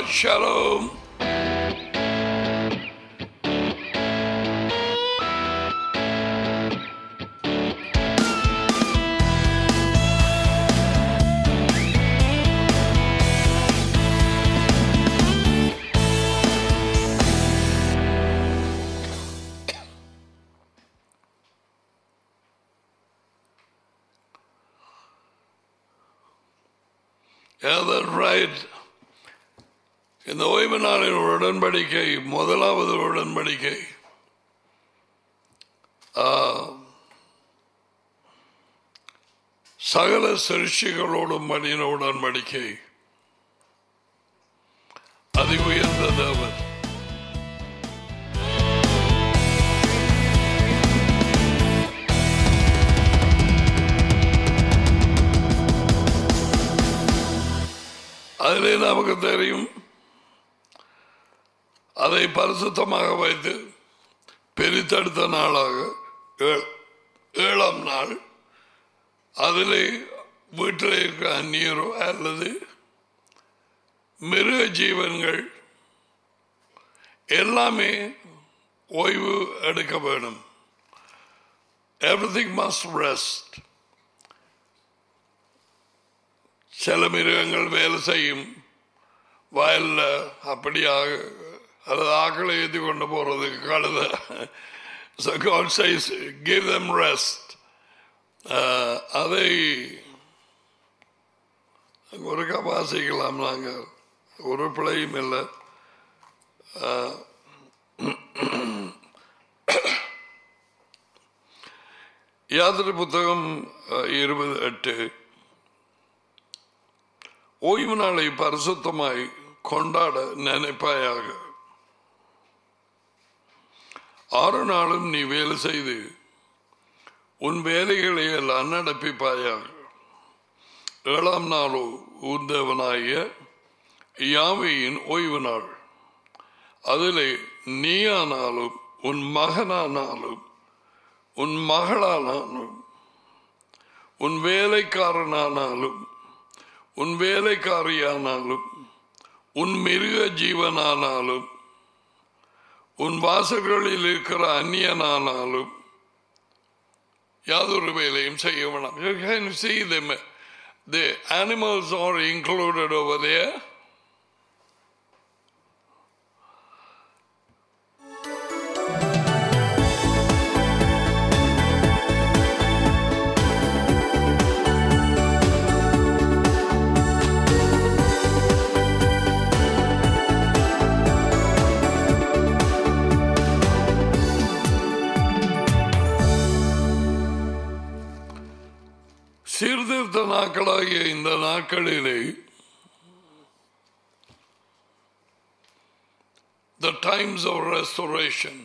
Shalom. Yeah, that's right. இந்த ஓய்வு நாளின் உடன்படிக்கை முதலாவது உடன்படிக்கை ஆ, சகல சிருஷ்டிகளோடும் பண்ணின உடன்படிக்கை அதி உயர்ந்த தேவன் அதிலே நமக்கு தெரியும் அதை பரிசுத்தமாக வைத்து பிரித்தெடுத்த நாளாக ஏ- ஏழாம் நாள் அதிலே வீட்டில் இருக்கிற அந்நியரோ அல்லது மிருக ஜீவன்கள் எல்லாமே ஓய்வு எடுக்க வேணும் எவ்ரிதிங் மஸ்ட் ரெஸ்ட் சில மிருகங்கள் வேலை செய்யும் வயல்ல அப்படியாக அல்லது ஆக்களை ஏற்றி கொண்டு போறதுக்கு கழுத So God says, give them rest. ஆஹ், அதை ஒரு வாசிக்கலாம் நாங்கள் ஒரு பிழையும் இல்லை ஆஹ், யாத்திரை புத்தகம் ஆஹ், இருபது எட்டு ஓய்வு நாளை பரிசுத்தமாய் கொண்டாட நினைப்பாயாக ஆறு நாளும் நீ வேலை செய்து உன் வேலைகளை எல்லாம் நடப்பிப்பாயாக ஏழாம் நாளோ உன் தேவனாகிய யாவையின் ஓய்வு நாள் அதிலே நீயானாலும் உன் மகனானாலும் உன் மகளானாலும் உன் வேலைக்காரனானாலும் உன் வேலைக்காரியானாலும் உன் மிருக ஜீவனானாலும் உன் வாசல்களில் இருக்கிற அந்நியனானாலும் யாதொரு வேலையும் செய்ய வேணாம் You can see them. The animals are included over there. சீர்திருத்த நாட்களாகிய இந்த நாட்களிலே the times of restoration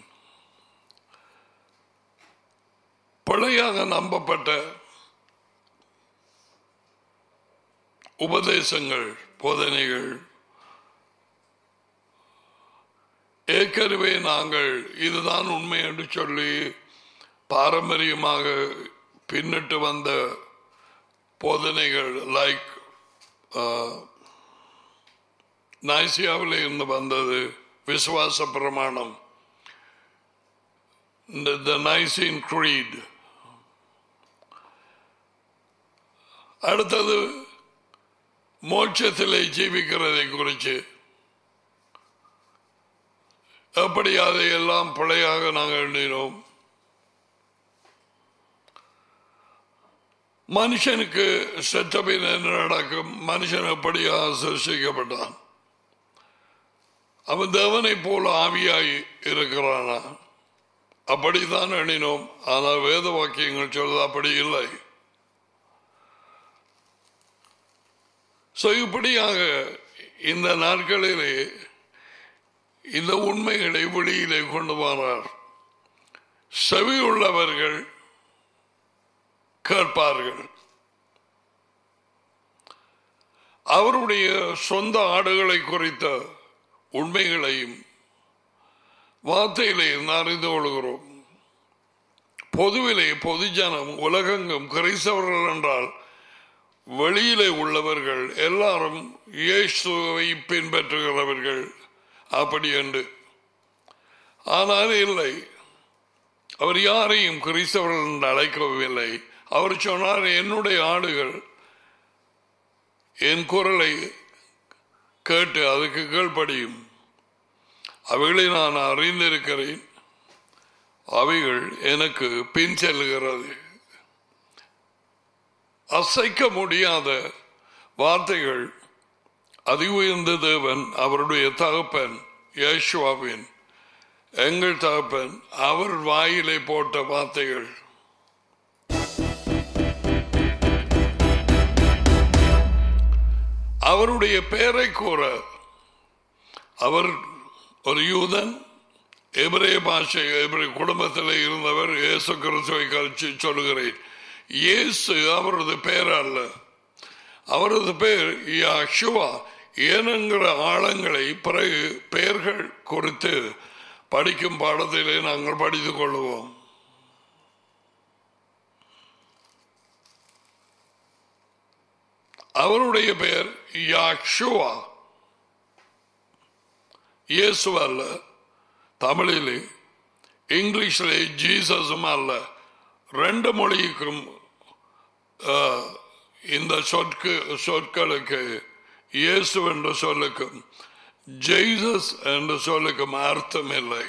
பிழையாக நம்பப்பட்ட உபதேசங்கள் போதனைகள் ஏற்கனவே நாங்கள் இதுதான் உண்மை என்று சொல்லி பாரம்பரியமாக பின்னிட்டு வந்த போதனைகள் லைக் நாய்சியாவில் இருந்து வந்தது விசுவாச பிரமாணம் த நைசின் creed அடுத்தது மோட்சத்திலே ஜீவிக்கிறதை குறித்து எப்படி அதை எல்லாம் பிழையாக நாங்கள் எண்ணினோம் மனுஷனுக்கு செத்தபின் என்ன நடக்கும் மனுஷன் எப்படியாக சிருஷ்டிக்கப்பட்டான் அவன் தேவனை போல ஆவியாய் இருக்கிறானா அப்படித்தான் எண்ணினோம் ஆனால் வேத வாக்கியங்கள் சொல்வது அப்படி இல்லை So, இப்படியாக இந்த நாட்களிலே இந்த உண்மைகளை வெளியிலே கொண்டு வரார் செவி உள்ளவர்கள் கேட்பார்கள் அவருடைய சொந்த ஆடுகளை குறித்த உண்மைகளையும் வார்த்தையிலே அறிந்து கொள்கிறோம் பொதுவிலே பொதுஜனம் உலகெங்கும் கிறிஸ்தவர்கள் என்றால் வெளியிலே உள்ளவர்கள் எல்லாரும் இயேசுவை பின்பற்றுகிறவர்கள் அப்படி என்று ஆனால் இல்லை அவர் யாரையும் கிறிஸ்தவர்கள் என்று அழைக்கவில்லை அவர் சொன்னார் என்னுடைய ஆடுகள் என் குரலை கேட்டு அதுக்கு கீழ்ப்படியும் அவைகளை நான் அறிந்திருக்கிறேன் அவைகள் எனக்கு பின் செல்லுகிறது அசைக்க முடியாத வார்த்தைகள் அதி உயர்ந்த தேவன் அவருடைய தகப்பன் யேசுவாவின் எங்கள் தகப்பன் அவர் வாயிலை போட்ட வார்த்தைகள் அவருடைய பெயரை கூற அவர் ஒரு யூதன் எபிரே பாஷை எபிரே குடும்பத்தில் இருந்தவர் இயேசு கிறிஸ்துவை கழிச்சு சொல்லுகிறேன் இயேசு அவரது பெயர் அல்ல அவரது பெயர் யஷுவா ஏனங்கிற ஆழங்களை பிறகு பெயர்கள் குறித்து படிக்கும் பாடத்திலே நாங்கள் படித்துக் கொள்வோம் அவருடைய பெயர் யாக்ஷுவா இயேசு அல்ல தமிழிலே இங்கிலீஷிலே ஜீசஸும் அல்ல ரெண்டு மொழிக்கும் அஹ், இந்த சொற்கு சொற்களுக்கு இயேசு என்ற சொல்லுக்கும் ஜெய்சஸ் என்ற சொல்லுக்கும் அர்த்தம் இல்லை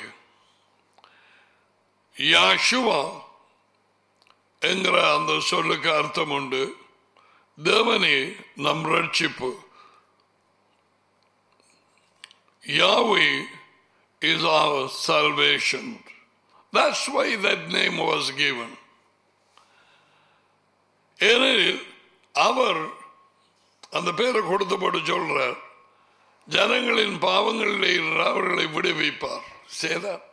யாஷுவா என்கிற அந்த சொல்லுக்கு அர்த்தம் உண்டு தேவனே நம் ரட்சிப்பு Yahweh is our salvation. That's why that name was given. ஏனெனில் அவர் அந்த பேரை கொடுத்தபடி சொல்றார் ஜனங்களின் பாவங்களிலே இருந்து அவர்களை விடுவிப்பார் சேதார்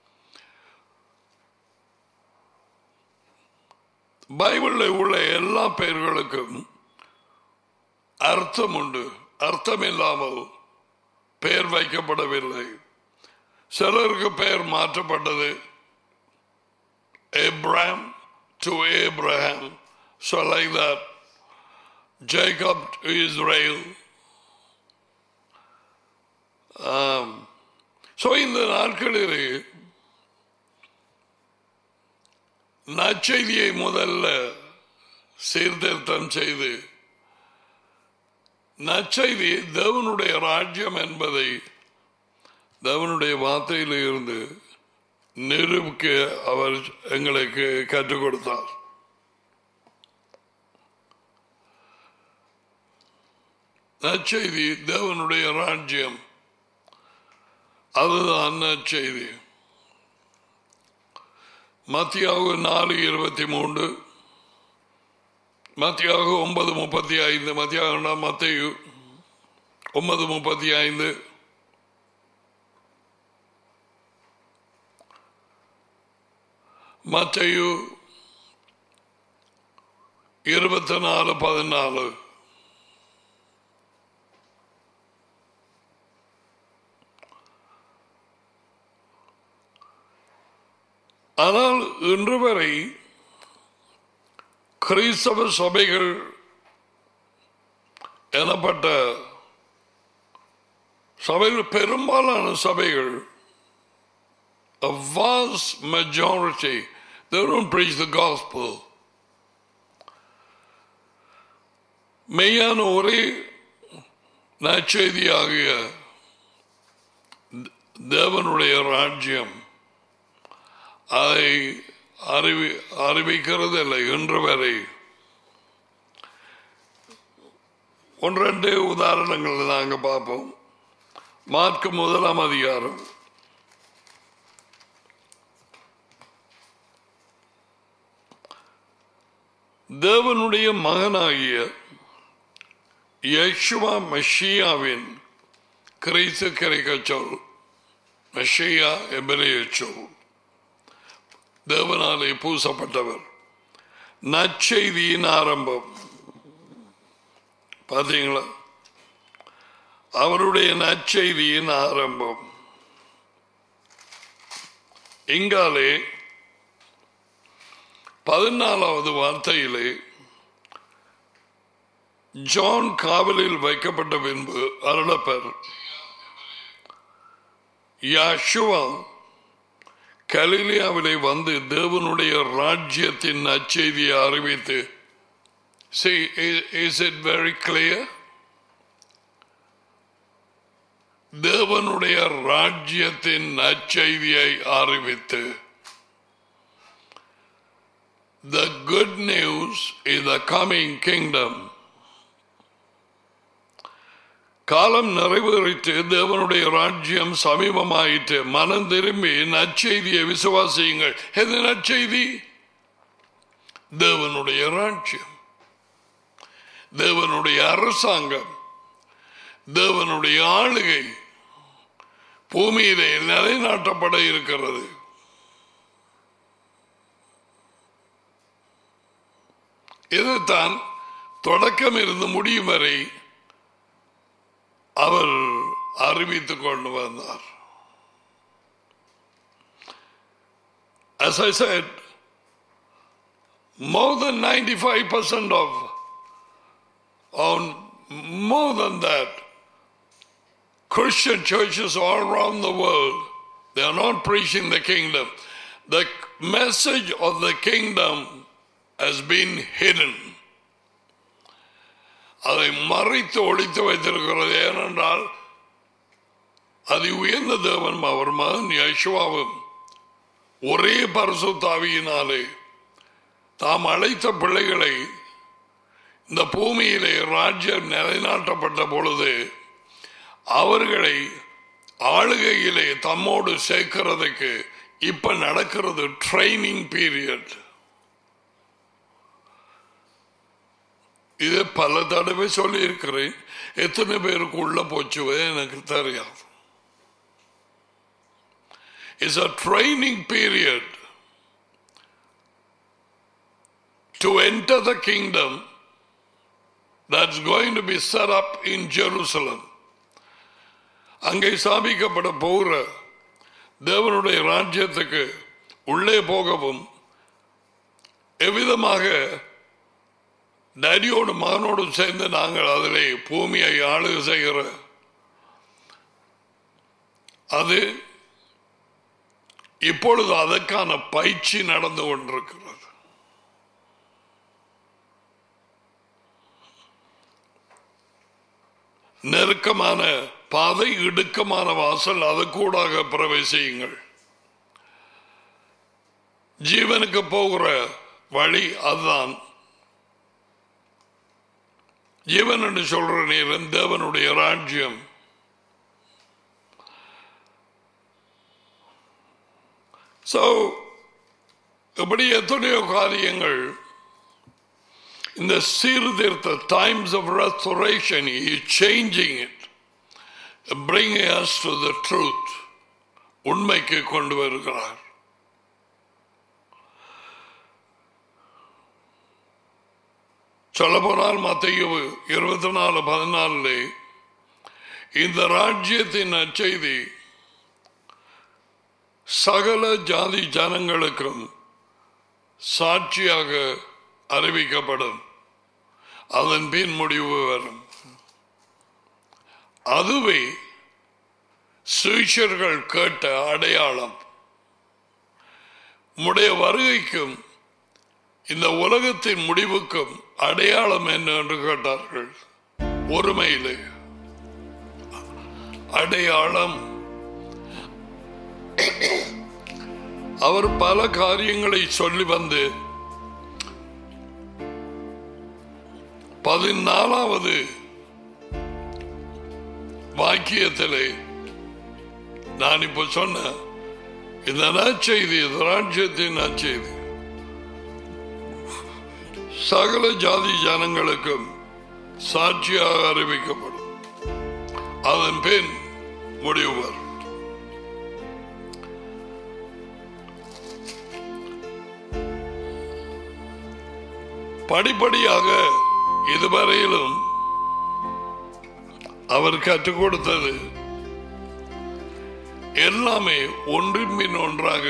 பைபிளில் உள்ள எல்லா பெயர்களுக்கும் அர்த்தம் உண்டு அர்த்தம் இல்லாமல் பெயர் வைக்கப்படவில்லை சிலருக்கு பெயர் மாற்றப்பட்டது Abraham to Abraham. So like that. Jacob to Israel. Um, so இந்த நாட்களிலே நற்செய்தியை முதல்ல சீர்திருத்தம் செய்து நற்செய்தி தேவனுடைய ராஜ்யம் என்பதை தேவனுடைய வார்த்தையில் இருந்து நிரூபிக்க அவர் எங்களுக்கு கற்றுக் கொடுத்தார் நற்செய்தி தேவனுடைய ராஜ்யம் அதுதான் நற்செய்தி மத்தியாகு நாலு இருபத்தி மூன்று மத்தியாக ஒன்பது முப்பத்தி ஐந்து மத்தியாக மத்தையு ஒன்பது முப்பத்தி ஐந்து மத்தையு இருபத்தி நாலு பதினாலு ஆனால் இன்று வரை கிறிஸ்தவ சபைகள் எனப்பட்ட சபைகள் பெரும்பாலான சபைகள் a vast majority they don't preach the gospel மெய்யான ஒரே நற்செய்தியாகிய தேவனுடைய ராஜ்யம் அதை அறிவி அறிவிக்கிறது இல்லை இன்று வரை ஒன்றெண்டு உதாரணங்கள் நாங்கள் பார்ப்போம் மார்க்கு முதலாம் அதிகாரம் தேவனுடைய மகனாகிய யேசுவா மஷியாவின் கிரைத்து கிடைக்க சொல் மஷியா எபிரேய சொல் தேவனாலே பூசப்பட்டவர் நற்செய்தியின் ஆரம்பம் பார்த்தீங்களா அவருடைய நற்செய்தியின் ஆரம்பம் இங்காலே பதினாலாவது வார்த்தையிலே ஜான் காவலில் வைக்கப்பட்ட பின்பு அருளப்பர் யாஷுவா கலிலியாவிலே வந்து தேவனுடைய ராஜ்யத்தின் நற்செய்தியை அறிவித்து See, is, is it very clear? தேவனுடைய ராஜ்யத்தின் நற்செய்தியை அறிவித்து The good news is the coming kingdom. காலம் நிறைவேறிட்டு தேவனுடைய ராஜ்யம் சமீபமாயிட்டு மனம் திரும்பி நற்செய்தியை விசுவாசியுங்கள் எது நற்செய்தி தேவனுடைய ராஜ்யம் தேவனுடைய அரசாங்கம் தேவனுடைய ஆளுகை பூமியிலே நிலைநாட்டப்பட இருக்கிறது இதைத்தான் தொடக்கம் இருந்து முடியும் வரை அவர் அறிவித்துக் கொண்டு வந்தார் As I said, more than 95% of, or more than that, Christian churches all around the world, they are not preaching the kingdom. The message of the kingdom has been hidden. அதை மறைத்து ஒழித்து வைத்திருக்கிறது ஏனென்றால் அது உயர்ந்த தேவன் அவர் மகன் யசுவாவும் ஒரே பரிசுத்தாவியினாலே தாம் அழைத்த பிள்ளைகளை இந்த பூமியிலே ராஜ்யம் நிலைநாட்டப்பட்ட பொழுது அவர்களை ஆளுகையிலே தம்மோடு சேர்க்கிறதுக்கு இப்ப நடக்கிறது ட்ரைனிங் பீரியட் இது பல தடவை சொல்லி இருக்கிறேன் எத்தனை பேருக்கு உள்ள போச்சுவே எனக்கு தெரியாது it's a training period to enter the kingdom that's going to be set up in Jerusalem. அங்கே ஸ்தாபிக்கப்பட போகிற தேவனுடைய ராஜ்யத்துக்கு உள்ளே போகவும் எவ்விதமாக டேடியோடு மகனோடும் சேர்ந்து நாங்கள் அதிலே பூமியை ஆளுகை செய்கிற அது இப்பொழுது அதற்கான பயிற்சி நடந்து கொண்டிருக்கிறது நெருக்கமான பாதை இடுக்கமான வாசல் அது கூடாக பிரவேசியுங்கள் ஜீவனுக்கு போகிற வழி அதுதான் ஜீவன் என்று சொல்ற நேரம் தேவனுடைய ராஜ்யம் சோ இப்படி எத்தனையோ காரியங்கள் இந்த சீர்திருத்த times of restoration is changing it bring us to the truth உண்மைக்கு கொண்டு வருகிறார் சொல்ல போனால் மத்திய இருபத்தி நாலு பதினாலுல இந்த ராஜ்யத்தின் நற்செய்தி சகல ஜாதி ஜனங்களுக்கும் சாட்சியாக அறிவிக்கப்படும் அதன் பின் முடிவு வரும் அதுவே சுவிஷர்கள் கேட்ட அடையாளம் உடைய வருகைக்கும் இந்த உலகத்தின் முடிவுக்கும் அடையாளம் என்ன என்று கேட்டார்கள் ஒருமையிலே அடையாளம் அவர் பல காரியங்களை சொல்லி வந்து பதினாலாவது வாக்கியத்திலே நான் இப்ப சொன்ன இந்த நற்செய்தி இந்த ராஜ்யத்தின் நற்செய்தி சகல ஜாதி ஜனங்களுக்கும் சாட்சியாக அறிவிக்கப்படும் அதன் பின் முடிவு வரும் படிப்படியாக இதுவரையிலும் அவர் கற்றுக் கொடுத்தது எல்லாமே ஒன்றின் பின் ஒன்றாக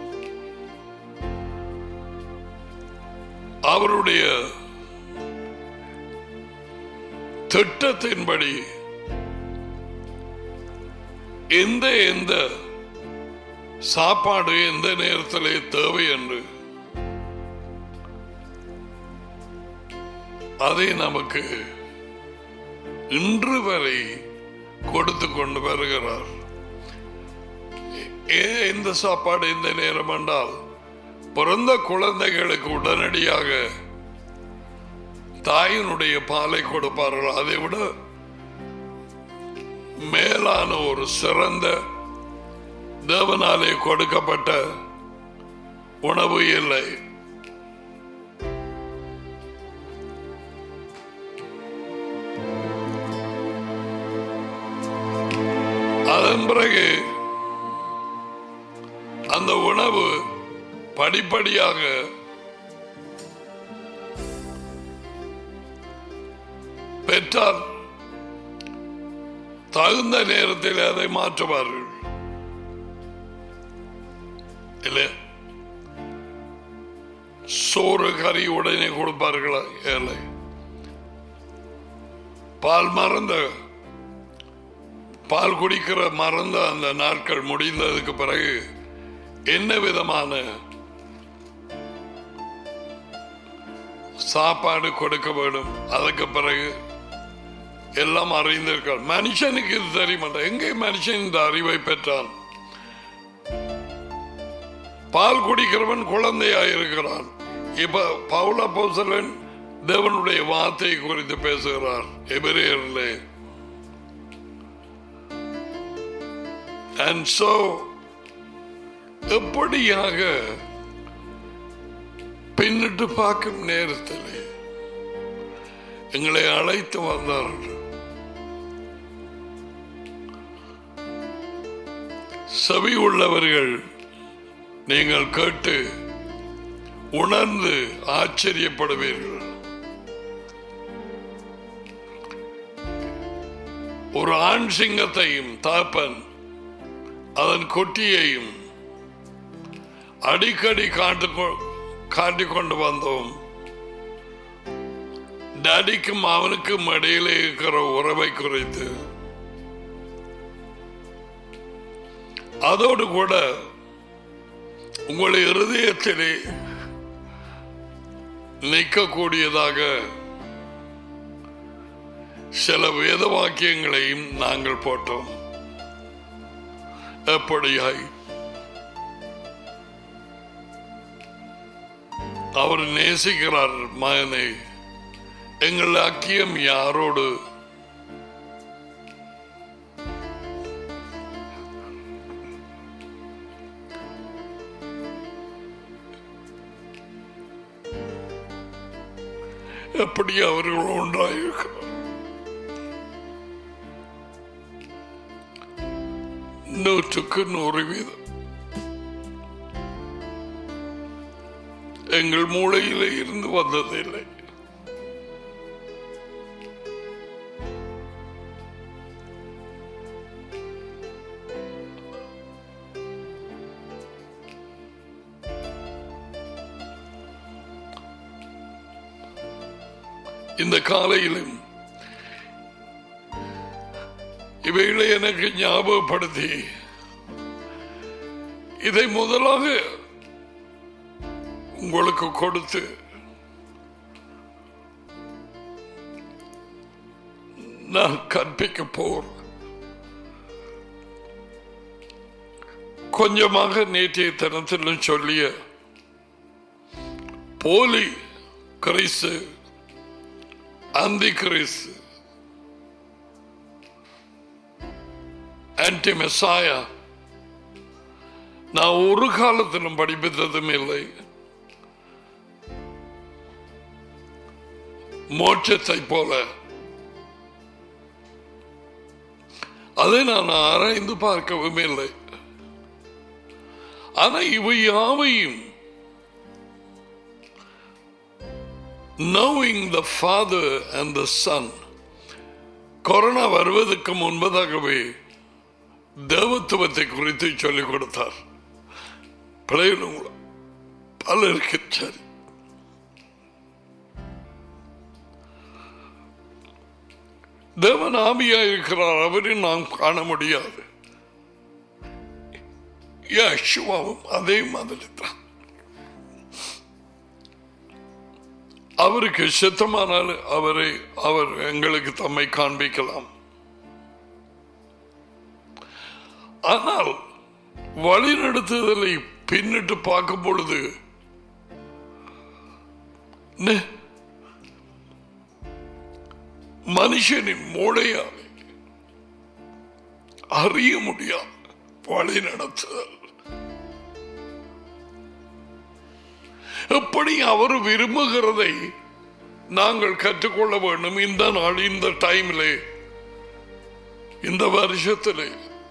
அவருடைய திட்டத்தின்படி எந்த எந்த சாப்பாடு எந்த நேரத்திலே தேவை என்று அதை நமக்கு இன்று வரை கொடுத்து கொண்டு வருகிறார் ஏ- எந்த சாப்பாடு எந்த நேரம் என்றால் பிறந்த குழந்தைகளுக்கு உடனடியாக தாயினுடைய பாலை கொடுப்பார்கள் அதை விட மேலான ஒரு சிறந்த தேவனாலே கொடுக்கப்பட்ட உணவு இல்லை அதன் பிறகு அந்த உணவு படிப்படியாக பெற்றால் தகுந்த நேரத்தில் அதை மாற்றுவார்கள் இல்லை சோறு கறி உடனே கொடுப்பார்களா இல்லை பால் மறந்த பால் குடிக்கிற மறந்த அந்த நாட்கள் முடிந்ததுக்கு பிறகு என்ன விதமான சாப்பாடு கொடுக்க வேண்டும் அதுக்கு பிறகு எல்லாம் அறிந்திருக்கார் மனுஷனுக்கு இது தெரிய மாட்டான் எங்கே மனுஷன் இந்த அறிவை பெற்றான் பால் குடிக்கிறவன் குழந்தையாயிருக்கிறான் இப்ப பவுல போசலன் தேவனுடைய வார்த்தை குறித்து பேசுகிறார் எபிரேயர்லே And so எப்படியாக பின்னிட்டு பார்க்கும் நேரத்தில் எங்களை அழைத்து வந்தார்கள் செவி உள்ளவர்கள் நீங்கள் கேட்டு உணர்ந்து ஆச்சரியப்படுவீர்கள் ஒரு ஆண் சிங்கத்தையும் தாப்பன் அதன் கொட்டியையும் அடிக்கடி காட்டு காட்டிக் கொண்டு வந்தோம் டாடிக்கும் அவனுக்கும் இடையிலே இருக்கிற உறவை குறித்து அதோடு கூட உங்கள் இருதயத்திலே நிற்கக்கூடியதாக சில வேத வாக்கியங்களையும் நாங்கள் போட்டோம் எப்படியாய் அவர் நேசிக்கிறார் மகனை எங்கள் அக்கியம் யாரோடு எப்படி அவர்கள் உண்டாயிருக்கிறார் நூற்றுக்கு நூறு வீதம் எங்கள் மூளையிலே இருந்து வந்ததில்லை இந்த காலையிலும் இவைகளை எனக்கு ஞாபகப்படுத்தி இதை முதலாக உங்களுக்கு கொடுத்து நான் கற்பிக்க போர் கொஞ்சமாக நேற்றைய தினத்திலும் சொல்லிய போலி கிறிஸ்து அந்தி கிறிஸ்து ஆன்டி மெசாயா நான் ஒரு காலத்திலும் படிப்பித்ததும் இல்லை மோட்சத்தை போல அதை நான் ஆராய்ந்து பார்க்கவும் இல்லை ஆனா இவை யாவையும் knowing the father and the son corona வருவதற்கு முன்பதாகவே தேவத்துவத்தை குறித்து சொல்லிக் கொடுத்தார் பிள்ளைகளும் பலருக்கு சரி தேவன் ஆவியா இருக்கிறார் அவரை நாம் காண முடியாது யேசுவாவும் அதே மாதிரி தான் அவருக்கு சித்தமானால் அவரை அவர் எங்களுக்கு தம்மை காண்பிக்கலாம் ஆனால் வழிநடத்துதலை பின்னிட்டு பார்க்கும் பொழுது நெ- மனுஷனின் மூளையால் அறிய முடியாது வழி நடத்துதல் எப்படி அவர் விரும்புகிறதை நாங்கள் கற்றுக்கொள்ள வேண்டும் இந்த நாள் இந்த டைமிலே இந்த வருஷத்திலே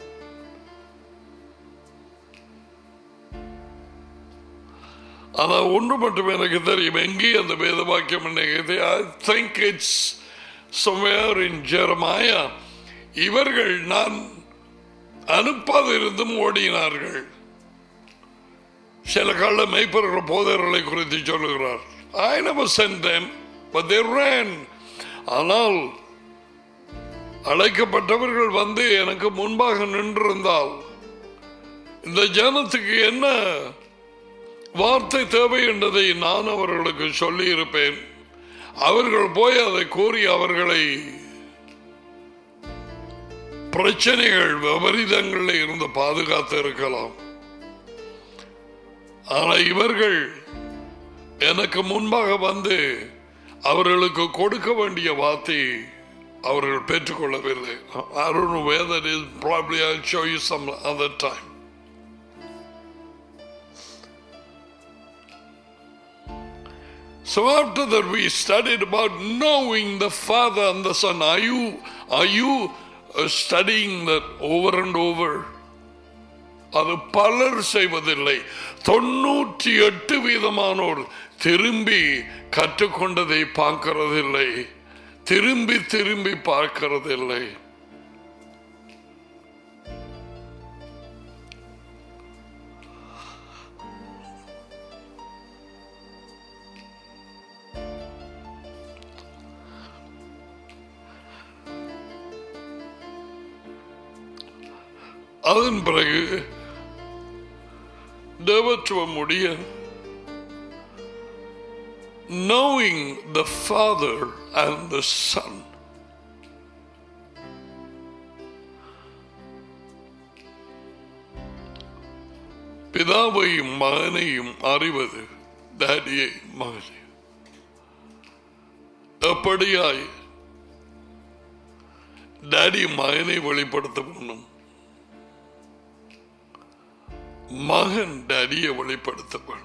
ஆனா ஒன்று மட்டும் எனக்கு தெரியும் எங்கே அந்த வேத வாக்கியம் I think it's somewhere in Jeremiah இவர்கள் நான் அனுப்பாதிருந்தும் ஓடினார்கள் சில கால மெய்ப்பர்கள் போதர்களை குறித்து சொல்லுகிறார் I never sent them but they ran ஆனால் அழைக்கப்பட்டவர்கள் வந்து எனக்கு முன்பாக நின்றிருந்தால் இந்த ஜனத்துக்கு என்ன வார்த்தை தேவை என்பதை நான் அவர்களுக்கு சொல்லி இருப்பேன் அவர்கள் போய் அதை கூறி அவர்களை பிரச்சனைகள் விபரீதங்களில் இருந்து பாதுகாத்து இருக்கலாம் ஆனால் இவர்கள் எனக்கு முன்பாக வந்து அவர்களுக்கு கொடுக்க வேண்டிய வார்த்தை அவர்கள் பெற்றுக்கொள்ளவில்லை I don't know where that is. Probably I'll show you some other time. So after that we studied about knowing the Father and the Son. Are you are you uh, studying that over and over? அது பலர் செய்வதில்லை தொண்ணூற்றி எட்டு வீதமானோர் திரும்பி கற்றுக்கொண்டதை பார்க்கிறதில்லை திரும்பி திரும்பி பார்க்கிறதில்லை அதன் பிறகு தேவத்துவம் முடிய knowing the Father and the Son. பிதாவையும் மகனையும் அறிவது டேடியை மகனை எப்படியாய் டேடி மகனை வெளிப்படுத்த வேணும் மகன் டேடியை வெளிப்படுத்த வேணும்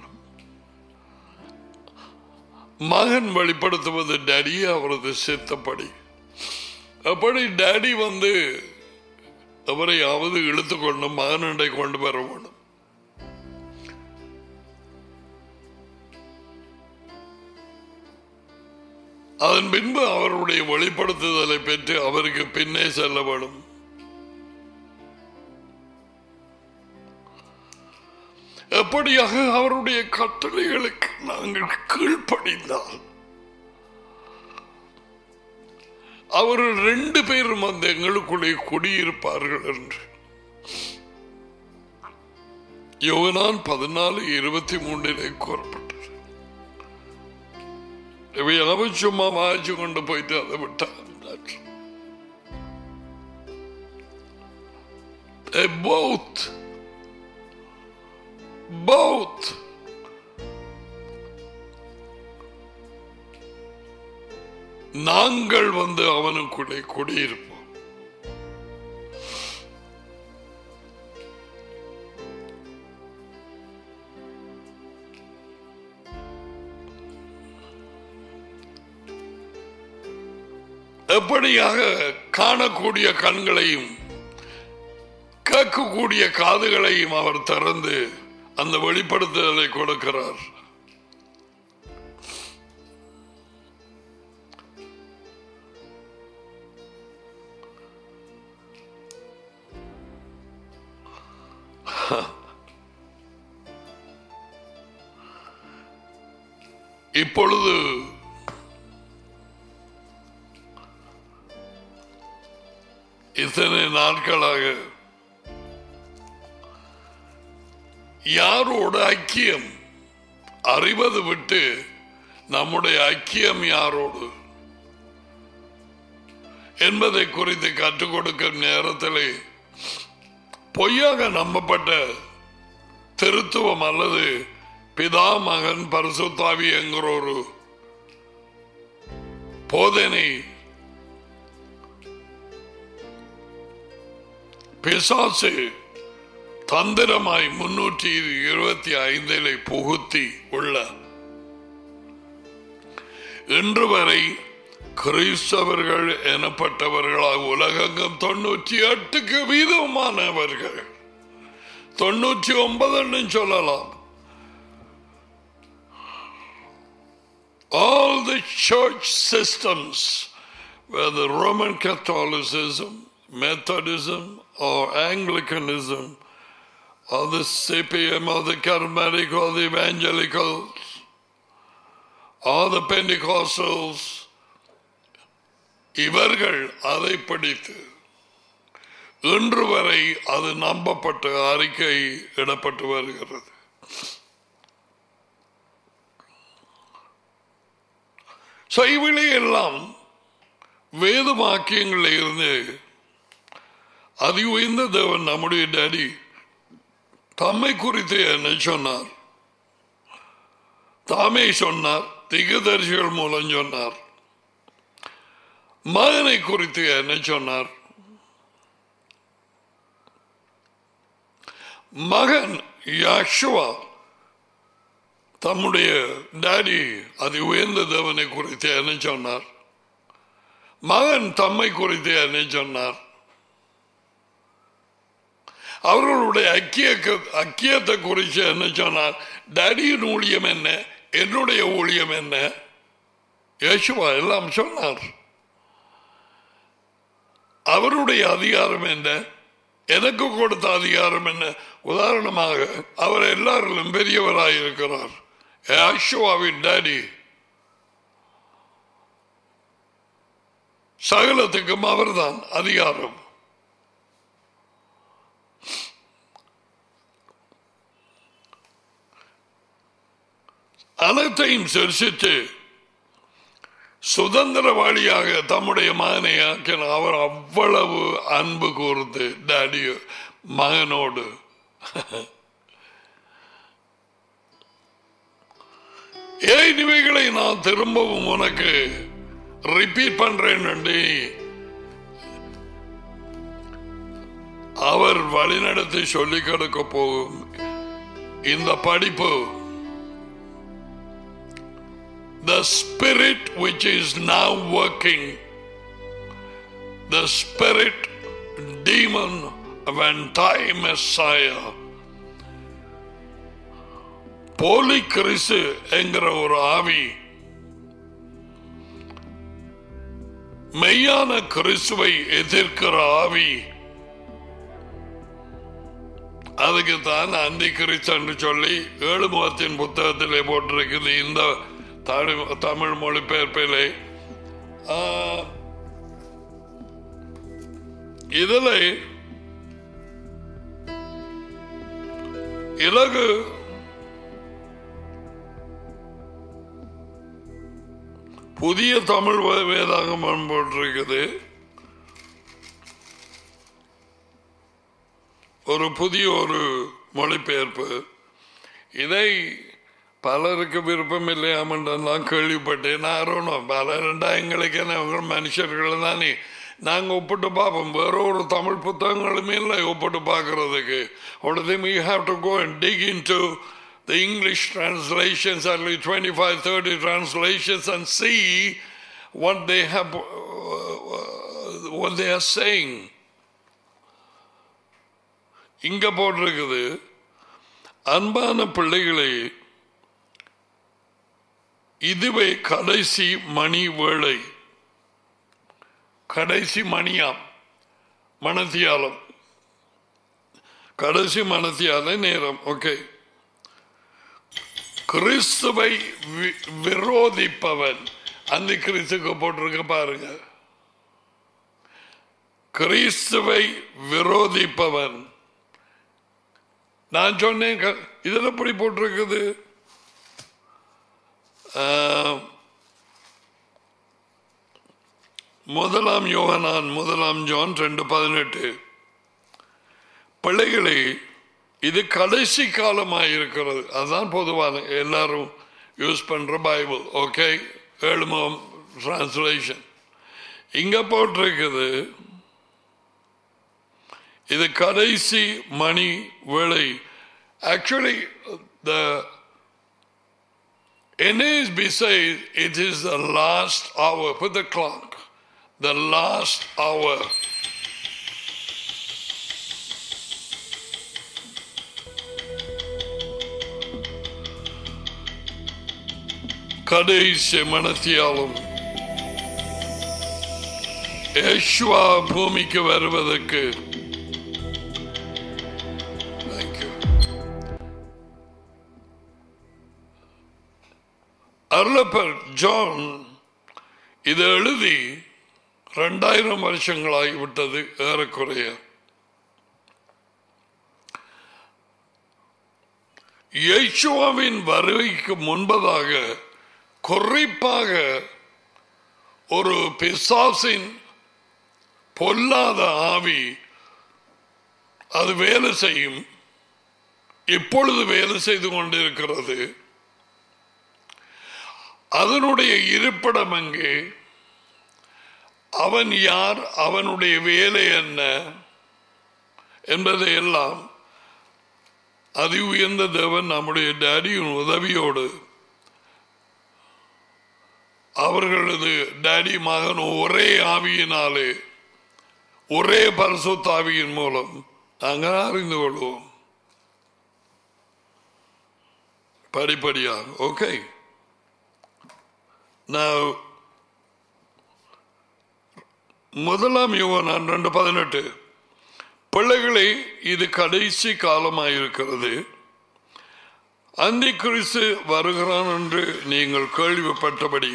மகன் வெளிப்படுத்துவது டேடி அவரது சித்தப்படி அப்படி டேடி வந்து அவரையாவது இழுத்துக்கொண்டு மகனண்டை கொண்டு வர வேணும் அதன் பின்பு அவருடைய வெளிப்படுத்துதலை பெற்று அவருக்கு பின்னே செல்ல வேணும் எப்படியாக அவருடைய கட்டளைகளுக்கு நாங்கள் கீழ்ப்படிந்தால் அவர் ரெண்டு பேரும் அந்த எங்களுக்குள்ளே குடியிருப்பார்கள் என்று யோகனான் பதினாலு இருபத்தி மூன்றிலே கூறப்பட்டது இவையெல்லாம் சும்மா வாய்ச்சி கொண்டு போயிட்டு அதை விட்டார் They both both நாங்கள் வந்து அவனுக்குள்ளே குடியிருப்போம் எப்படியாக காணக்கூடிய கண்களையும் கேட்கக்கூடிய காதுகளையும் அவர் திறந்து அந்த வெளிப்படுத்துதலை கொடுக்கிறார் இப்பொழுது இத்தனை நாட்களாக யாரோட ஐக்கியம் அறிவது விட்டு நம்முடைய ஐக்கியம் யாரோடு என்பதை குறித்து கற்றுக் கொடுக்கும் நேரத்திலே பொய்யாக நம்பப்பட்ட திருத்துவம் அல்லது பிதா மகன் பரிசுத்தாவி என்கிற ஒரு போதனை பிசாசு தந்திரமாய் முன்னூற்றி இருபத்தி ஐந்திலே புகுத்தி உள்ள இன்று வரை கிறிஸ்தவர்கள் எனப்பட்டவர்களாக உலகங்கம் தொண்ணூற்றி எட்டுக்கு வீதமானவர்கள் தொண்ணூற்றி ஒன்பதுன்னு சொல்லலாம் all the church systems, whether Roman Catholicism, Methodism, or Anglicanism, or the CPM, or the Charismatic, or the Evangelicals, or the Pentecostals, இவர்கள் அதை படித்து இன்று வரை அது நம்பப்பட்ட அறிக்கை இடப்பட்டு வருகிறது சைவிலை எல்லாம் வேத வாக்கியங்களில் இருந்து அதி உயர்ந்த தேவன் நம்முடைய டேடி தம்மை குறித்து என்ன சொன்னார் தாமே சொன்னார் திகதரிசிகள் மூலம் சொன்னார் மகனை குறித்து என்ன சொன்னார் மகன் யாஷுவா தம்முடைய டாடி அது உயர்ந்த தேவனை குறித்து என்ன சொன்னார் மகன் தம்மை குறித்து என்ன சொன்னார் அவர்களுடைய ஐக்கிய ஐக்கியத்தை குறித்து என்ன சொன்னார் டாடியின் ஊழியம் என்ன என்னுடைய ஊழியம் என்ன யேசுவா எல்லாம் சொன்னார் அவருடைய அதிகாரம் என்ன எனக்கு கொடுத்த அதிகாரம் என்ன உதாரணமாக அவர் எல்லாரிலும் பெரியவராக இருக்கிறார் யாஷுவாவின் டாடி சகலத்துக்கும் அவர்தான் அதிகாரம் அனைத்தையும் சிரிச்சிட்டு சுதந்திரவாளியாக தம்முடைய மகனை ஆக்கின அவர் அவ்வளவு அன்பு கூர்ந்து டாடி மகனோடு ஏன் இவைகளை நான் திரும்பவும் உனக்கு ரிப்பீட் பண்றேன் அவர் வழிநடத்தி சொல்லிக் கொடுக்க போகும் இந்த படிப்பு the spirit which is now working, the spirit demon of anti-messiah, போலி கிறிஸ்து என்கிற ஒரு ஆவி மெய்யான கிறிஸ்துவை எதிர்க்கிற ஆவி அதுக்கு தான் அந்தி கிறிஸ்து சொல்லி ஏழு முகத்தின் புத்தகத்திலே போட்டிருக்குது இந்த தமிழ் மொழிபெயர்ப்பிலே இதில் இலகு புதிய தமிழ் வேதாகமம் போட்டிருக்குது ஒரு புதிய ஒரு மொழிபெயர்ப்பு இதை பலருக்கு விருப்பம் இல்லையாமன்ற நான் கேள்விப்பட்டேன் நான் பல ரெண்டாயிரங்களுக்கு என்ன மனுஷர்கள் தானே நாங்கள் ஒப்பிட்டு பார்ப்போம் வேற ஒரு தமிழ் புத்தகங்களுமே இல்லை ஒப்பிட்டு பார்க்கறதுக்கு உடனே we have to go and dig into the English translations, at least 25, 30 translations and see what they have, uh, what they are saying. இங்க போட்டிருக்குது அன்பான பிள்ளைகளை இதுவே கடைசி மணி வேளை கடைசி மணியாம் மனத்தியாலம் கடைசி மனத்தியால நேரம் ஓகே கிறிஸ்துவை விரோதிப்பவன் அந்த கிறிஸ்துக்கு போட்டிருக்க பாருங்க கிறிஸ்துவை விரோதிப்பவன் நான் சொன்னேன் க- இதுல எப்படி போட்டிருக்குது ஆஹ், முதலாம் யோகனான் முதலாம் ஜான் ரெண்டு பதினெட்டு பிள்ளைகளே இது கடைசி காலமாக இருக்கிறது அதுதான் பொதுவான எல்லாரும் யூஸ் பண்ற பைபிள் ஓகே ஏழுமம் டிரான்ஸ்லேஷன் இங்க போட்டிருக்குது இது கடைசி மணி வேளை actually the NASB says it is the last hour. Put the clock. The last hour. கடைசி மனத்தியாலும் யேசுவா பூமிக்கு வருவதற்கு Thank you. அருளப்பர் ஜான் இதை எழுதி ரெண்டாயிரம் வருஷங்களாகிவிட்டது ஏறக்குறைய இயேசுவாவின் வருகைக்கு முன்பதாக குறிப்பாக ஒரு பிசாசின் பொல்லாத ஆவி அது வேலை செய்யும் இப்பொழுது வேலை செய்து கொண்டிருக்கிறது அதனுடைய இருப்பிடம் அங்கே அவன் யார் அவனுடைய வேலை என்ன என்பதை எல்லாம் அதி உயர்ந்த தேவன் நம்முடைய டேடியின் உதவியோடு அவர்களது டேடி மகன் ஒரே ஆவியினாலே ஒரே பரிசுத்தாவியின் மூலம் நாங்கள் அறிந்து கொள்வோம் படிப்படியாக ஓகே நான் முதலாம் யோவான் ரெண்டு பதினெட்டு பிள்ளைகளே இது கடைசி காலமாயிருக்கிறது அந்தி கிறிஸ்து வருகிறான் என்று நீங்கள் கேள்விப்பட்டபடி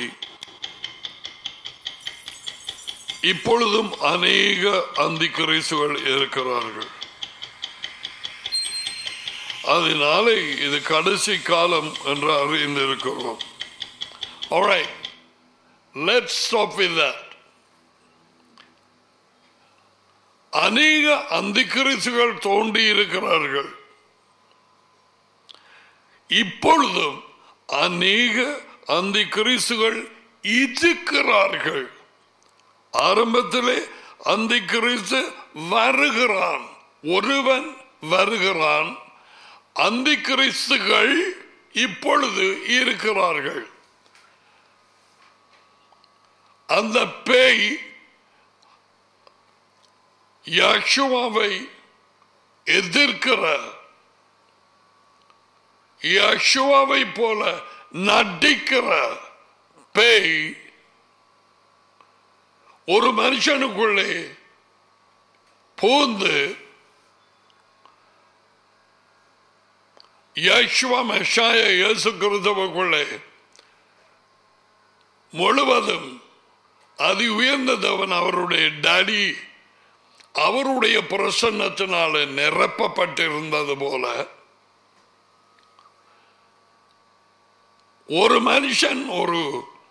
இப்பொழுதும் அநேக அந்தி கிறிஸ்துகள் இருக்கிறார்கள் அதனாலே இது கடைசி காலம் என்று அறிந்திருக்கிறோம் Alright, let's stop with that. அநேக அந்திக்கிறிசுகள் தோண்டி இருக்கிறார்கள் இப்பொழுதும் அநேக அந்திக்கிறிசுகள் இருக்கிறார்கள் ஆரம்பத்திலே அந்திக்கிறிஸ்து வருகிறான் ஒருவன் வருகிறான் அந்திக்கிறிஸ்துகள் இப்பொழுது இருக்கிறார்கள் அந்த பேய் யக்ஷுவாவை எதிர்க்கிற யக்ஷுவாவை போல நடிக்கிற பேய் ஒரு மனுஷனுக்குள்ளே பூந்து யக்ஷுவா மெஷாய இயேசு கிறிஸ்தவக்குள்ளே முழுவதும் அதி உயர்ந்த தேவன் அவருடைய டாடி அவருடைய பிரசன்னத்தினால நிரப்பப்பட்டிருந்தது போல ஒரு மனுஷன் ஒரு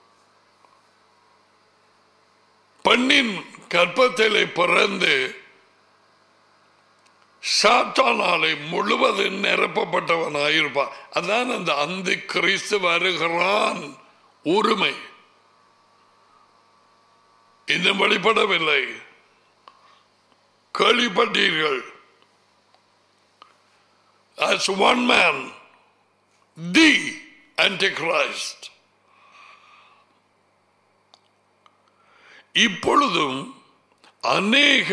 பெண்ணின் கற்பத்திலே பிறந்து சாத்தானாலே முழுவதும் நிரப்பப்பட்டவனாயிருப்பான் அதான் அந்த அந்த கிறிஸ்து வருகிறான் உரிமை இன்னும் வெளிப்படவில்லை கேள்விப்பட்டீர்கள் as one man the antichrist இப்பொழுதும் அநேக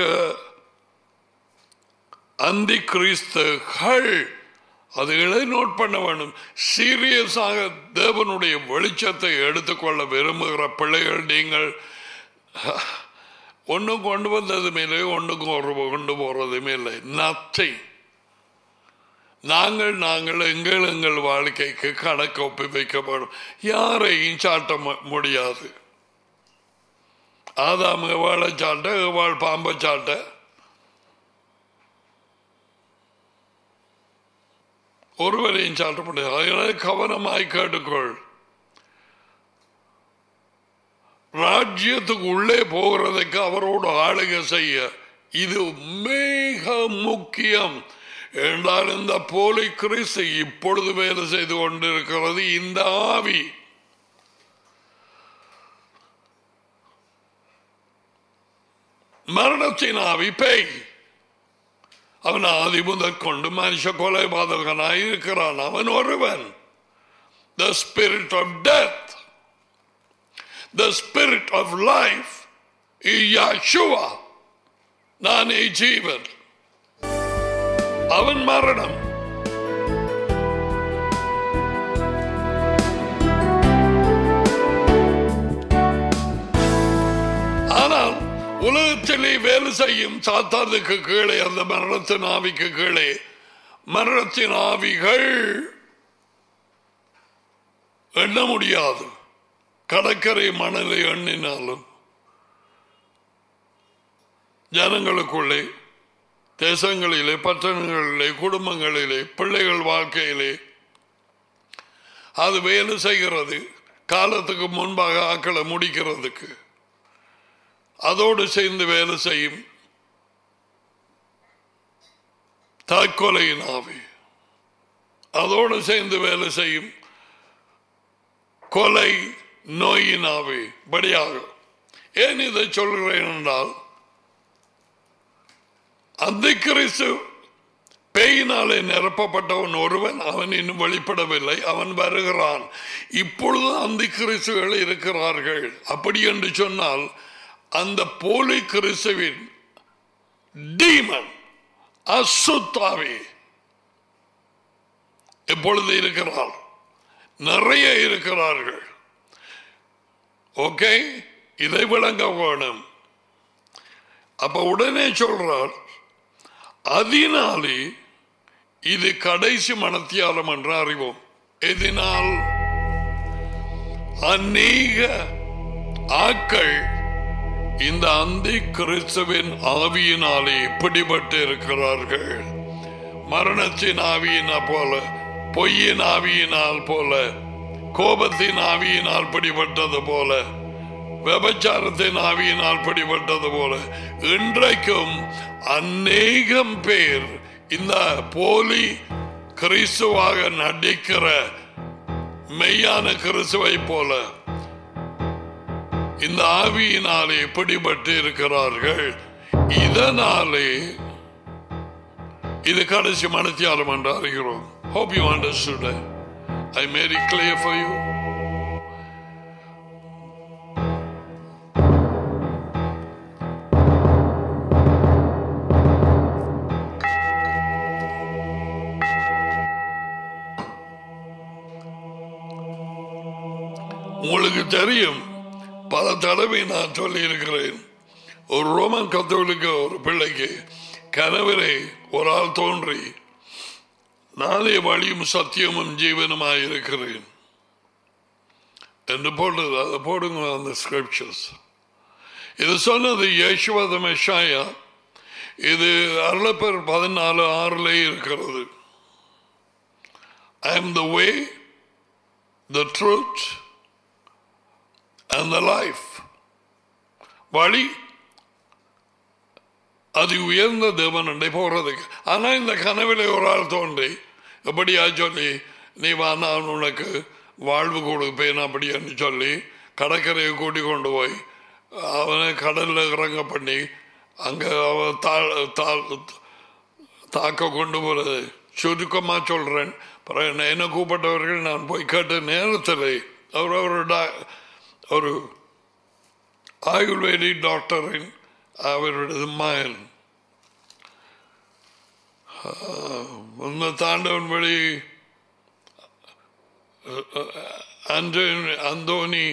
அந்தி கிறிஸ்தர்கள் அதுகளை நோட் பண்ண வேண்டும் சீரியஸாக தேவனுடைய வெளிச்சத்தை எடுத்துக்கொள்ள விரும்புகிற பிள்ளைகள் நீங்கள் ஒன்றும் கொண்டு வந்ததுமே இல்லை ஒன்றுக்கும் ஒரு கொண்டு போறதுமே இல்லை நத்தை நாங்கள் நாங்கள் எங்கள் எங்கள் வாழ்க்கைக்கு கணக்கு ஒப்பி வைக்கப்படும் யாரையும் சாட்ட மு- முடியாது ஆதாம் எவாளை சாட்ட எவாள் பாம்பை சாட்ட ஒருவரையும் சாட்ட முடியாது அதனால கவனமாய் கேட்டுக்கொள் ராஜ்யத்துக்கு உள்ளே போகிறதுக்கு அவரோடு ஆளுகை செய்ய இது மிக முக்கியம் என்றால் இந்த போலி கிறிஸ்து இப்பொழுது வேலை செய்து கொண்டிருக்கிறது இந்த ஆவி மரணத்தின் ஆவி பேய் அவன் ஆதி முதற் கொண்டு மனுஷ கொலைபாதகனாய் இருக்கிறான் அவன் ஒருவன் the spirit of death the spirit of life is Yeshua நானே ஜீவன் அவன் மரணம் ஆனால் உலகத்திலே வேலை செய்யும் சாத்தானுக்கு கீழே அந்த மரணத்தின் ஆவிக்கு கீழே மரணத்தின் ஆவிகள் எண்ண முடியாது கடற்கரை மணலை எண்ணினாலும் ஜனங்களுக்குள்ளே தேசங்களிலே பட்டணங்களிலே குடும்பங்களிலே பிள்ளைகள் வாழ்க்கையிலே அது வேலை செய்கிறது காலத்துக்கு முன்பாக ஆக்களை முடிக்கிறதுக்கு அதோடு சேர்ந்து வேலை செய்யும் தற்கொலையின் ஆவி அதோடு சேர்ந்து வேலை செய்யும் கொலை நோயின் ஆவி படியாக ஏன் இதை சொல்கிறேன் என்றால் அந்த கிறிஸ்து பேயினாலே நிரப்பப்பட்டவன் ஒருவன் அவன் இன்னும் வெளிப்படவில்லை அவன் வருகிறான் இப்பொழுது அந்த கிறிஸ்துகள் இருக்கிறார்கள் அப்படி என்று சொன்னால் அந்த போலி கிறிஸ்துவின் டீமன் அசுத்தாவி எப்பொழுது இருக்கிறார் நிறைய இருக்கிறார்கள் ஓகே இதை விளங்க வேணும் அப்ப உடனே சொல்றார் அதனாலே இது கடைசி மனத்தியாலம் என்று அறிவோம் எதனால் அநேக ஆக்கள் இந்த அந்தி கிறிஸ்துவின் ஆவியினாலே பிடிபட்டு இருக்கிறார்கள் மரணத்தின் ஆவியினா போல பொய்யின் ஆவியினால் போல கோபத்தின் ஆவியினால் பிடிபட்டது போல விபச்சாரத்தின் ஆவியினால் பிடிபட்டது போல இன்றைக்கும் அநேகம் பேர் இந்த போலி கிறிஸ்துவாக நடிக்கிற மெய்யான கிறிஸ்துவை போல இந்த ஆவியினாலே பிடிபட்டு இருக்கிறார்கள் இதனாலே இது கடைசி மனத்தியாலம் என்று அறிகிறோம் Hope you understood it. I made it clear for you. உங்களுக்கு தெரியும் பல தடவை நான் சொல்லி இருக்கிறேன் ஒரு ரோமன் கத்தோலிக்க ஒரு பிள்ளைக்கு கனவிலே ஒரு ஆள் தோன்றி நானே வழியும் சத்தியமும் ஜீவனுமாய் இருக்கிறேன் என்று போட்டது அதை போடுங்க அந்த ஸ்கிரிப்சர்ஸ் இது சொன்னது யேசுவத மெஷாயா இது அருளப்பர் பதினாலு ஆறுல இருக்கிறது I am the way the truth and the life வழி அது உயர்ந்த தேவனண்டை போறதுக்கு ஆனா இந்த கனவில் ஒரு ஆள் தோன்றி எப்படியா சொல்லி நீ வா நான் உனக்கு வாழ்வு கொடுப்பேன் அப்படின்னு சொல்லி கடற்கரையை கூட்டி கொண்டு போய் அவனை கடல்ல இறங்க பண்ணி அங்க அவன் தாழ் தாழ் தாக்க கொண்டு போறது சுருக்கமா சொல்றேன் பிறகு என்ன- என்ன கூப்பிட்டவர்கள் நான் போய் கேட்ட நேரத்தில் அவர் ஒரு டா- ஒரு ஆயுர்வேதிக் டாக்டரின் அவருடைய மகன் முன்ன தாண்டவன் வழி அந்தோனி அந்தோனி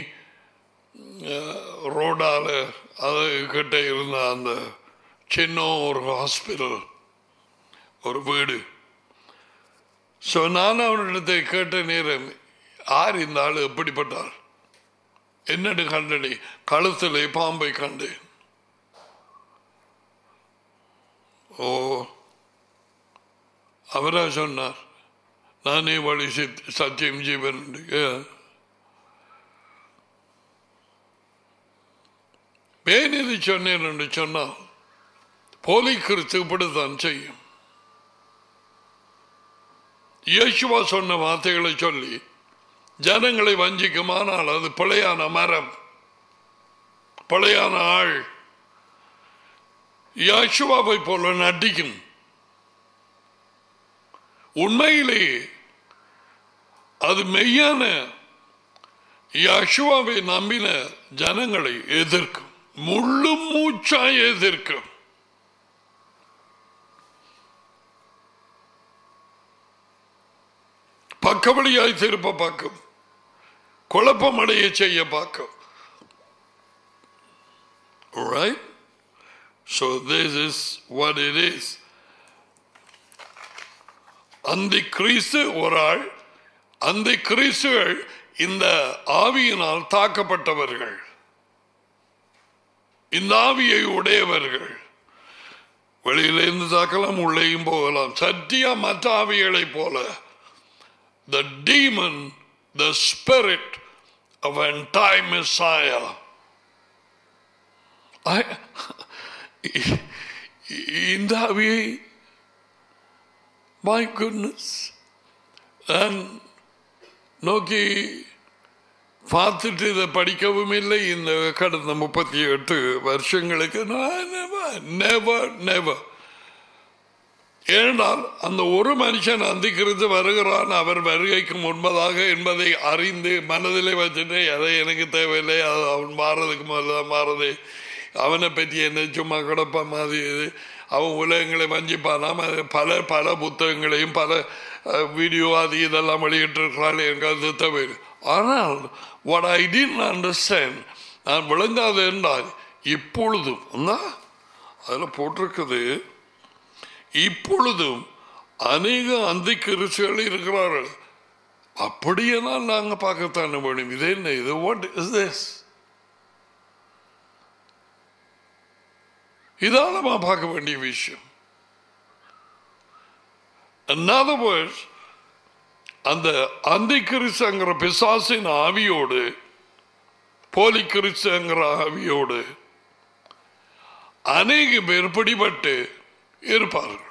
ரோடால அது கிட்ட இருந்த அந்த சின்ன ஒரு ஹாஸ்பிட்டல் ஒரு வீடு ஸோ நான் அவனிடத்தை கேட்ட நேரம் யார் இந்த ஆள் எப்படிப்பட்டார் என்னடு கண்டடி கழுத்திலே பாம்பை கண்டேன் ஓ அவரா சொன்னார் நானே வழி சித்- சத்தியம் ஜீவன் ஏன் இது சொன்னேன் என்று சொன்னால் போலி கிறிஸ்து இப்படித்தான் செய்யும் இயேசுவா சொன்ன வார்த்தைகளை சொல்லி ஜனங்களை வஞ்சிக்குமானால் அது பிழையான மரம் பிழையான ஆள் யாசுவாவை போல நடிக்கும் உண்மையிலே அது மெய்யான யாசுவாவை நம்பின ஜனங்களை எதிர்க்கும் முள்ளு மூச்சாய் எதிர்க்கும் பக்கவழியாய் திருப்ப பார்க்கும் குழப்பமடைய செய்ய பார்க்கும் Right? So this is what it is. அந்த கிறிஸ்து ஒரு ஆள் அந்த கிறிஸ்துகள் இந்த ஆவியினால் தாக்கப்பட்டவர்கள் இந்த ஆவியை உடையவர்கள் வெளியிலிருந்து தாக்கலாம் உள்ளேயும் போகலாம் சத்தியா மற்ற ஆவிகளைப் போல the demon, the spirit of anti-Messiah. I, இந்த ஆவியை மை குட்னஸ் நான் நோக்கி பார்த்துட்டு இதை படிக்கவும் இல்லை இந்த கடந்த முப்பத்தி எட்டு வருஷங்களுக்கு நெவர் நெவர் ஏனென்றால் அந்த ஒரு மனுஷன் அந்திக்கிருந்து வருகிறான் அவர் வருகைக்கு முன்பதாக என்பதை அறிந்து மனதிலே வச்சுட்டு அதை எனக்கு தேவையில்லை அது அவன் மாறதுக்கு முதல்ல தான் மாறுது அவனை பற்றி என்ன சும்மா கிடப்ப மாதிரி இது அவன் உலகங்களை வஞ்சிப்பானாம் அது பல பல புத்தகங்களையும் பல அஹ், வீடியோ அது இதெல்லாம் வெளியிட்டிருக்கிறாள் எனக்கு அது தேவை ஆனால் what I didn't understand நான் விளங்காது என்றால் இப்பொழுதும் அதில் போட்டிருக்குது இப்பொழுதும் அநேக அந்தி கிறிஸ்துகள் இருக்கிறார்கள் அப்படியெல்லாம் நாங்க பார்க்கத்தானே வேணும் இது என்ன இது வாட் இஸ் திஸ் இதாலமா பார்க்க வேண்டிய விஷயம் In other words, அந்த அந்தி கிறிஸ்துங்கிற பிசாசின் ஆவியோடு போலி கிறிஸ்துங்கிற ஆவியோடு அநேக பேர் பிடிபட்டு இருப்பார்கள்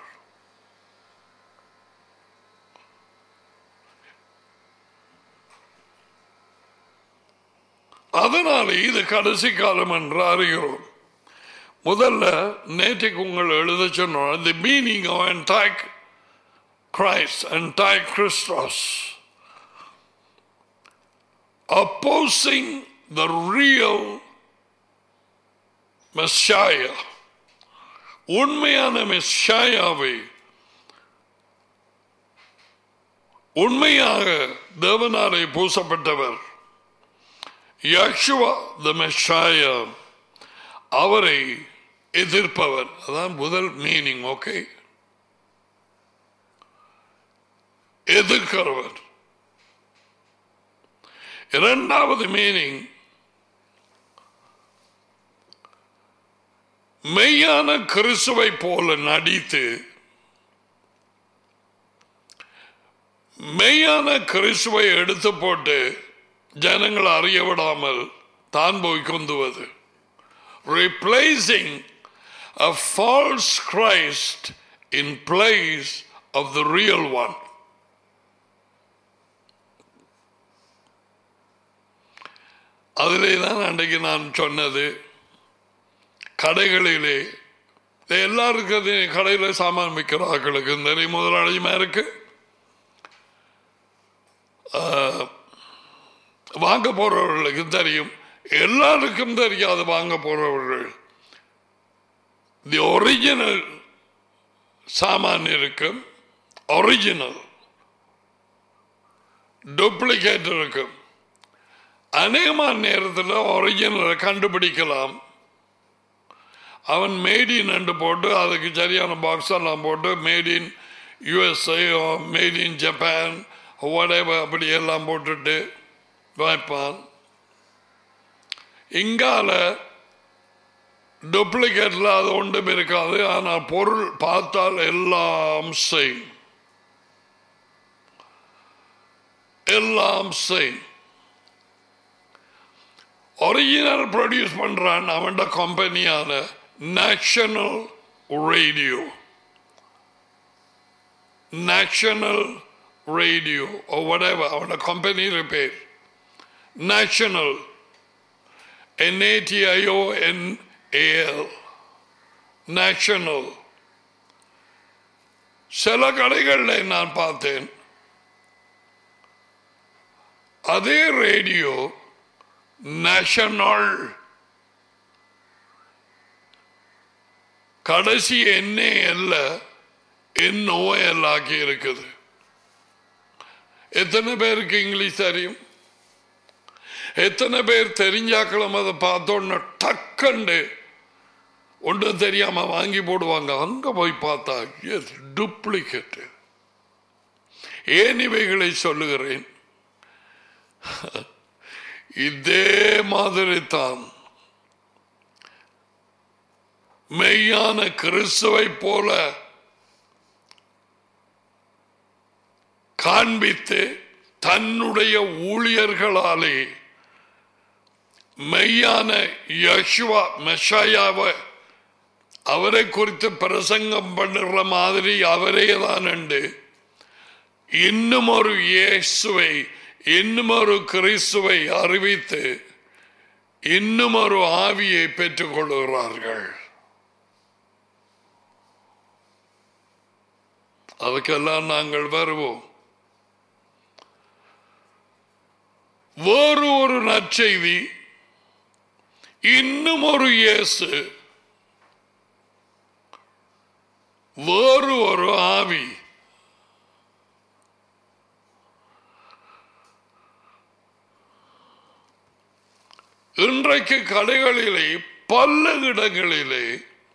அதனாலே இது கடைசி காலம் என்று அறிகிறோம் முதல்ல நேற்றைக்கு உங்கள் எழுத சொன்னோம் the meaning of anti Christ anti Christos opposing the real Messiah உண்மையான மெஷாயாவை உண்மையாக தேவனாலே பூசப்பட்டவர் யக்ஷுவா த மெஷாயா அவரை எதிர்ப்பவர் அதான் முதல் மீனிங் ஓகே எதிர்க்கிறவர் இரண்டாவது மீனிங் மெய்யான கிறிஸ்துவை போல நடித்து மெய்யான கிறிஸ்துவை எடுத்து போட்டு ஜனங்கள் அறிய விடாமல் தான் போய் கொந்துவது replacing a false Christ in place of the real one. அதிலே தான் அன்றைக்கு நான் சொன்னது கடைகளிலே இது எல்லாருக்கும் அது கடையில் சாமான் விற்கிற ஆட்களுக்கு நிறைய முதலாளியுமா இருக்கு ஆஹ், வாங்க போறவர்களுக்கு தெரியும் எல்லாருக்கும் தெரியாது வாங்க போறவர்கள் தி ஒரிஜினல் சாமான் இருக்கும் ஒரிஜினல் டூப்ளிகேட் இருக்கும் அநேகமான நேரத்தில் ஒரிஜினலை கண்டுபிடிக்கலாம் அவன் மேட் இன் என்று போட்டு அதுக்கு சரியான பாக்ஸ் எல்லாம் போட்டு made in USA made in Japan whatever அப்படி எல்லாம் போட்டுட்டு வைப்பான் இங்கால டூப்ளிகேட்ல அது ஒன்றும் இருக்காது ஆனால் பொருள் பார்த்தால் எல்லாம் சேம் எல்லாம் சேம் ஒரிஜினல் ப்ரொடியூஸ் பண்றான் அவன் கம்பெனியான national radio national radio whatever அவனோட கம்பெனியில் பேர் நேஷனல் என்ஏடிஐஓஎன்ஏஎல் நேஷனல் சில கடைகளில் நான் பார்த்தேன் அதே ரேடியோ நேஷனல் கடைசி எண்ணே அல்ல என்னோ எல்லாக்கி இருக்குது எத்தனை பேருக்கு இங்கிலீஷ் தெரியும் எத்தனை பேர் தெரிஞ்சாக்களும் அதை பார்த்தோன்னு டக்குண்டு ஒன்றும் தெரியாம வாங்கி போடுவாங்க அங்க போய் பார்த்தா எஸ் டூப்ளிகேட் ஏன் இவைகளை சொல்லுகிறேன் இதே மாதிரி தான் மெய்யான கிறிஸ்துவை போல காண்பித்து தன்னுடைய ஊழியர்களாலே மெய்யான யசுவா மெஷாயாவை அவரை குறித்து பிரசங்கம் பண்ணுற மாதிரி அவரே தான் உண்டு இன்னும் ஒரு இயேசுவை இன்னும் ஒரு கிறிஸ்துவை அறிவித்து இன்னும் ஒரு ஆவியை பெற்றுக் கொள்கிறார்கள் அதுக்கெல்லாம் நாங்கள் வருவோம் வேறு ஒரு நற்செய்தி இன்னும் ஒரு இயேசு வேறு ஒரு ஆவி இன்றைக்கு கடைகளிலே பல இடங்களிலே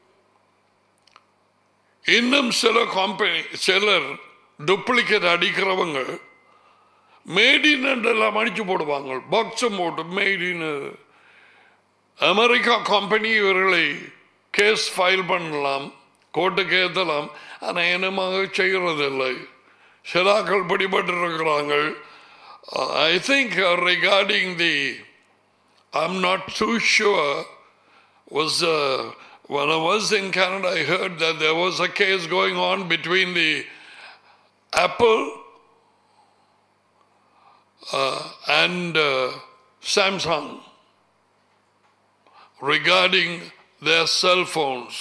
இன்னும் சில கம்பெனி சிலர் டூப்ளிகேட் அடிக்கிறவங்க மேடின் எல்லாம் அடிச்சு போடுவாங்க பாக்ஸும் போட்டு மேடின் அமெரிக்கா கம்பெனி இவர்களை கேஸ் ஃபைல் பண்ணலாம் கோர்ட்டுக்கு ஏற்றலாம் ஆனால் இனமாக செய்கிறதில்லை சிலாக்கள் பிடிபட்டிருக்கிறாங்க I think regarding the I'm not too sure was when I was in Canada, I heard that there was a case going on between the Apple uh, and uh, Samsung regarding their cell phones.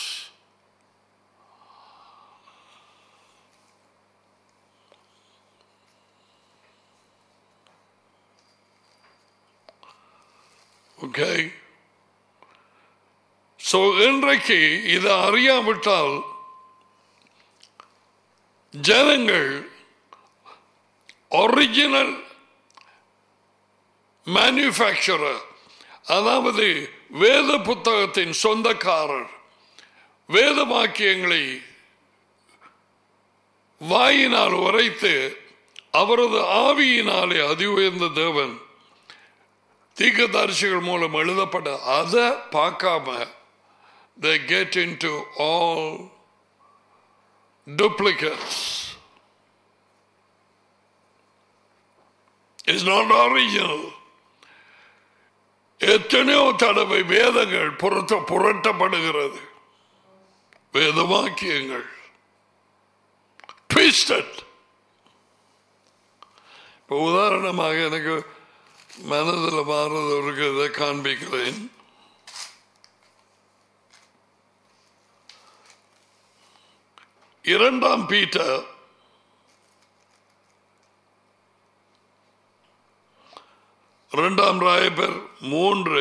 Okay. So இன்றைக்கு இதை அறியாவிட்டால் ஜனங்கள் original manufacturer அதாவது வேத புத்தகத்தின் சொந்தக்காரர் வேத வாக்கியங்களை வாயினால் உரைத்து அவரது ஆவியினாலே அதி உயர்ந்த தேவன் தீர்க்கதரிசிகள் மூலம் எழுதப்பட்ட அதை பார்க்காம they get into all duplicates. It's not original. எத்தனையோ தடவை வேதங்கள் புரட்ட புரட்டப்படுகிறது வேத வாக்கியங்கள் twisted. இப்போ உதாரணமாக எனக்கு மனதில் மாறுறது இருக்கிறத காண்பிக்கிறேன் இரண்டாம் பீட்டர் இரண்டாம் ராயப்பர் மூன்று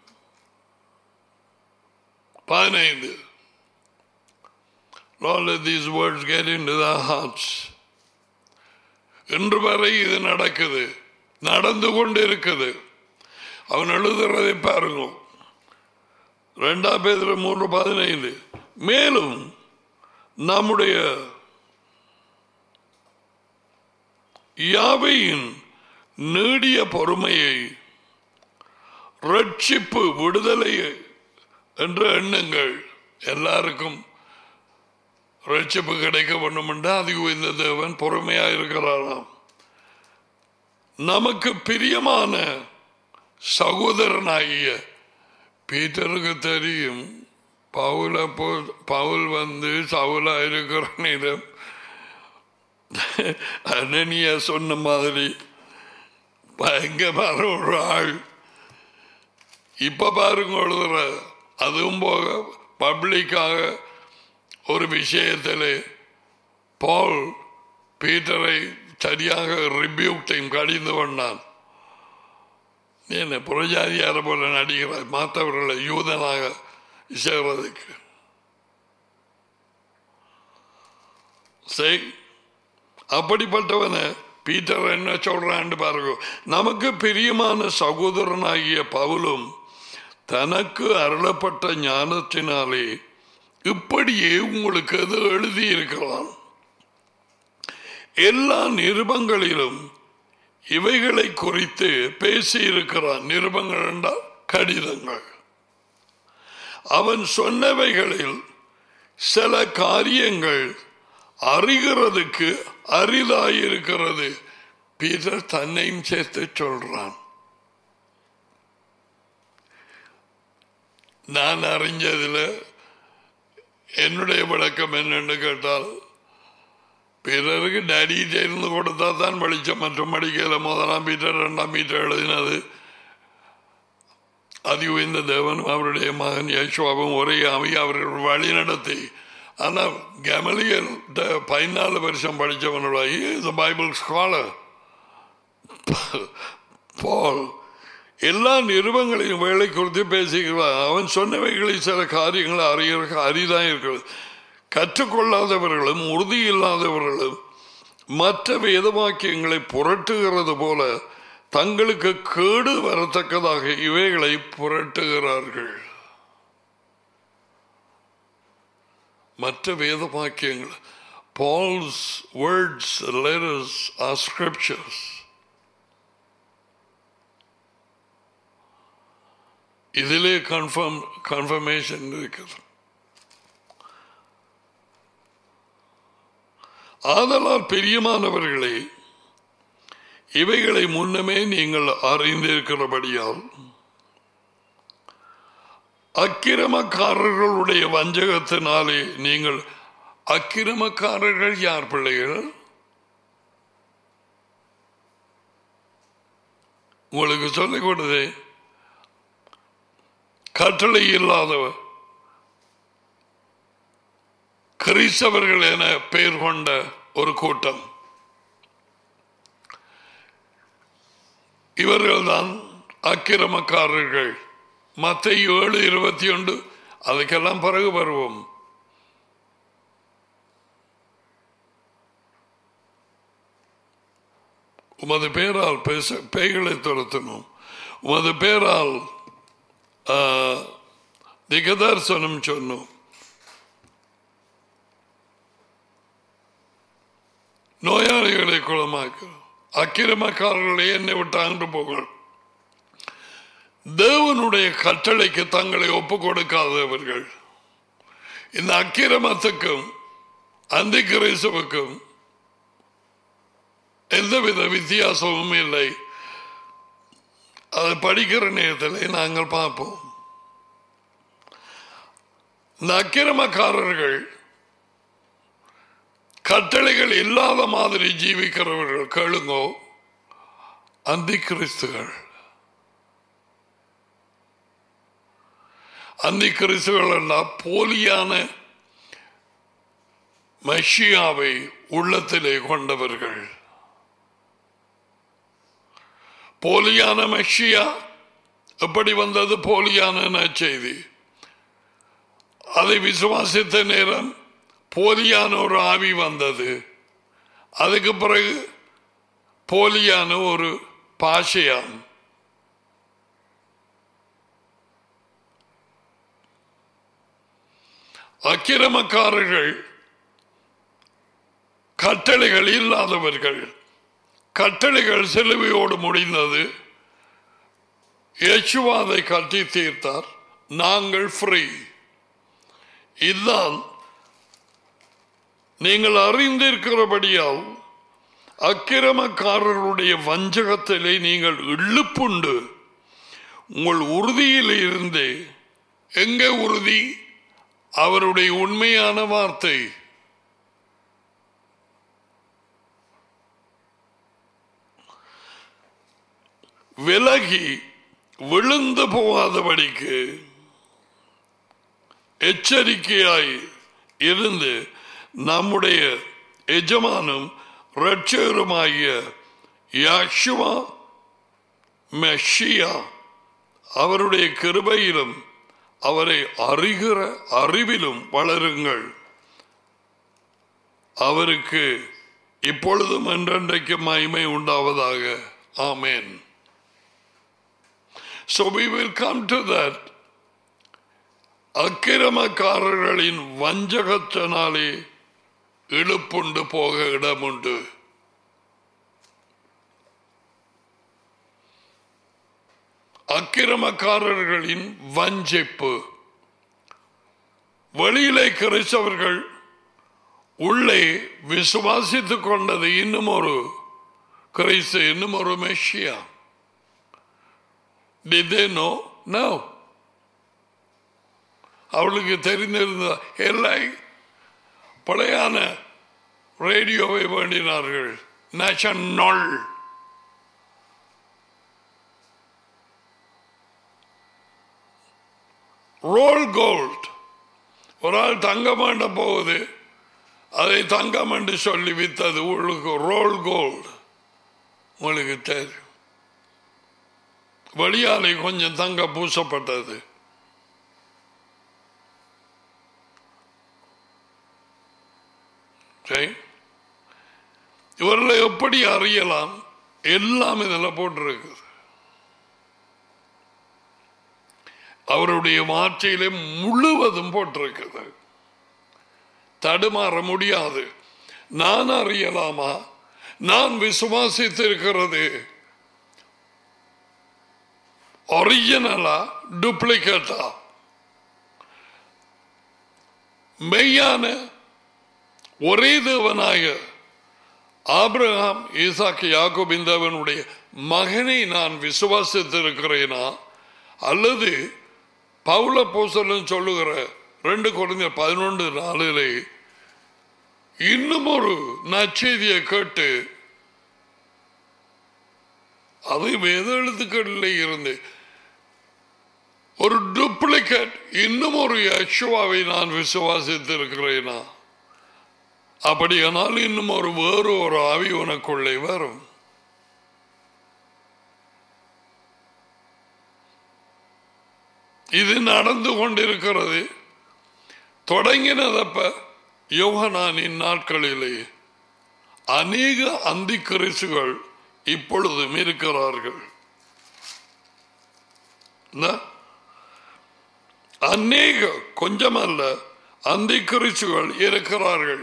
பதினைந்து Lord, let these words get into their hearts. இன்று வரை இது நடக்குது நடந்து கொண்டு இருக்குது அவன் எழுதுறதை பாருங்க ரெண்டாம் பேர் மூன்று பதினைந்து மேலும் நம்முடைய யாவையின் நீடிய பொறுமையை ரட்சிப்பு விடுதலை என்று எண்ணுங்கள் எல்லாருக்கும் ரட்சிப்பு கிடைக்க வேண்டும் என்று அதிக இந்த தேவன் பொறுமையா இருக்கிறாராம் நமக்கு பிரியமான சகோதரனாகிய பீட்டருக்கு தெரியும் பவுல போ பவுல் வந்து சவுலா இருக்கிற நேரம் அனனியா சொன்ன மாதிரி பயங்கரமான ஒரு ஆள் இப்ப பாருங்க எழுதுற அதுவும் போக பப்ளிக்காக ஒரு விஷயத்தில் பால் பீட்டரை சரியாக ரிபியூக்டையும் கடிந்து கொண்டான் நீ என்ன புறஜாதியார போல நடிகிறாய் மாற்றவர்களை யூதனாக சேர்றதுக்கு சரி அப்படிப்பட்டவனை பீட்டர் என்ன சொல்றான்னு பாருங்க நமக்கு பிரியமான சகோதரனாகிய பவுலும் தனக்கு அருளப்பட்ட ஞானத்தினாலே இப்படியே உங்களுக்கு அது எழுதியிருக்கலாம் எல்லா நிருபங்களிலும் இவைகளை குறித்து பேசியிருக்கிறான் நிருபங்கள் என்றால் கடிதங்கள் அவன் சொன்னவைகளில் சில காரியங்கள் அறிகிறதுக்கு அரிதாயிருக்கிறது பீட்டர் தன்னையும் சேர்த்து சொல்றான் நான் அறிஞ்சதுல என்னுடைய விளக்கம் என்னன்னு கேட்டால் பிறருக்கு டேடியிட்ட இருந்து கொடுத்தா தான் படித்தேன் மற்றும் படிக்கல முதலாம் மீட்டர் ரெண்டாம் மீட்டர் எழுதினது அதி உயர்ந்த தேவனும் அவருடைய மகன் யேசுவாவும் ஒரே அவை அவர்கள் வழி நடத்தி ஆனால் கமலியல் பதினாலு வருஷம் படித்தவனோட இஸ் பைபிள் ஸ்காலர் பால் எல்லா நிறுவங்களையும் வேலை குறித்து பேசுகிறான் அவன் சொன்னவைகளில் சில காரியங்கள் அறிய அரிதான் இருக்கிறது கற்றுக்கொள்ளாதவர்களும் உறுதி இல்லாதவர்களும் மற்ற வேத வாக்கியங்களை புரட்டுகிறது போல தங்களுக்கு கேடு வரத்தக்கதாக இவைகளை புரட்டுகிறார்கள் மற்ற வேத வாக்கியங்கள் Paul's words letters are scriptures இதிலே கன்ஃபார்ம் கன்ஃபர்மேஷன் இருக்குது ஆதலால் பிரியமானவர்களே இவைகளை முன்னமே நீங்கள் அறிந்திருக்கிறபடியால் அக்கிரமக்காரர்களுடைய வஞ்சகத்தினாலே நீங்கள் அக்கிரமக்காரர்கள் யார் பிள்ளைகள் உங்களுக்கு சொல்லிக் கொடுதே கட்டளை இல்லாதவர் கிறிஸ்தவர்கள் என பெயர் கொண்ட ஒரு கூட்டம் இவர்கள்தான் அக்கிரமக்காரர்கள் மத்த ஏழு இருபத்தி ஒன்று அதுக்கெல்லாம் பிறகு வருவோம் உமது பேரால் பேச பேய்களை துரத்தணும் உமது பேரால் திகதர்சனம் சொன்னோம் நோயாளிகளை குணமாக்க அக்கிரமக்காரர்களை என்னை விட்டு அன்று போகள் தேவனுடைய கட்டளைக்கு தங்களை ஒப்பு கொடுக்காதவர்கள் இந்த அக்கிரமத்துக்கும் அந்த கிரேசுவுக்கும் எந்தவித வித்தியாசமும் இல்லை அதை படிக்கிற நேரத்தில் நாங்கள் பார்ப்போம் இந்த அக்கிரமக்காரர்கள் கட்டளைகள் இல்லாத மாதிரி ஜீவிக்கிறவர்கள் கேளுங்கோ அந்தி கிறிஸ்துகள் அந்தி கிறிஸ்துகள் எல்லாம் போலியான மஷியாவை உள்ளத்திலே கொண்டவர்கள் போலியான மஷியா எப்படி வந்தது போலியான செய்தி அதை விசுவாசித்த நேரம் போலியான ஒரு ஆவி வந்தது அதுக்கு பிறகு போலியான ஒரு பாஷையாம் அக்கிரமக்காரர்கள் கட்டளைகள் இல்லாதவர்கள் கட்டளைகள் சிலுவையோடு முடிந்தது யேசுவாதை கட்டி தீர்த்தார் நாங்கள் ஃப்ரீ இதுதான் நீங்கள் அறிந்திருக்கிறபடியால் அக்கிரமக்காரருடைய வஞ்சகத்திலே நீங்கள் இழுப்புண்டு உங்கள் உறுதியில் இருந்து எங்க உறுதி அவருடைய உண்மையான வார்த்தை விலகி விழுந்து போகாதபடிக்கு எச்சரிக்கையாய் இருந்து நம்முடைய எஜமானும் இரட்சகருமாகிய யாஷுவா மெஷியா அவருடைய கிருபையிலும் அவரை அறிகிற அறிவிலும் வளருங்கள் அவருக்கு இப்பொழுதும் என்றென்றைக்கு மகிமை உண்டாவதாக ஆமேன் So we will come to that. அக்கிரமக்காரர்களின் வஞ்சகத்தினாலே இழுப்புண்டு போக இடமுண்டு அக்கிரமக்காரர்களின் வஞ்சிப்பு வெளியிலே கிறிஸ்தவர்கள் உள்ளே விசுவாசித்துக் கொண்டது இன்னும் ஒரு கிறிஸ்து இன்னும் ஒரு Messiah Did they know? No. அவளுக்கு தெரிந்திருந்த எல்லை பழையான ரேடியோவை வேண்டினார்கள் நேஷனல் ரோல் கோல்ட் ஒரு ஆள் தங்கம் வேண்ட போகுது அதை தங்கம் என்று சொல்லி வித்தது உங்களுக்கு ரோல் கோல்டு உங்களுக்கு தெரியும் வெளியாலை கொஞ்சம் தங்க பூசப்பட்டது சரி இவர்களை எப்படி அறியலாம் எல்லாம் இதில் போட்டிருக்கு அவருடைய வார்த்தையிலே முழுவதும் போட்டிருக்குது தடுமாற முடியாது நான் அறியலாமா நான் விசுவாசித்திருக்கிறது ஒரிஜினலா டூப்ளிகேட்டா மெய்யான ஒரே தேவனாய ஆபிரகாம் ஈசாக்கு யாக்கோப் இந்தவனுடைய மகனை நான் விசுவாசித்திருக்கிறேனா அல்லது பவுல போசலன் சொல்லுகிற ரெண்டு குழந்தை பதினொன்று நாளிலே இன்னும் ஒரு நச்செய்தியை கேட்டு அது வேத எழுத்துக்களில் இருந்து ஒரு டூப்ளிகேட் இன்னும் ஒரு யக்ஷுவாவை நான் விசுவாசித்திருக்கிறேனா அப்படியானால் இன்னும் ஒரு வேறு ஒரு ஆவி உனக்குள்ளே வரும் இது நடந்து கொண்டிருக்கிறது தொடங்கினதப்ப யோகனானின் நாட்களிலே அநேக அந்தி கிறிசுகள் இப்பொழுதும் இருக்கிறார்கள் அநேக கொஞ்சமல்ல அந்தி கிறிசுகள் இருக்கிறார்கள்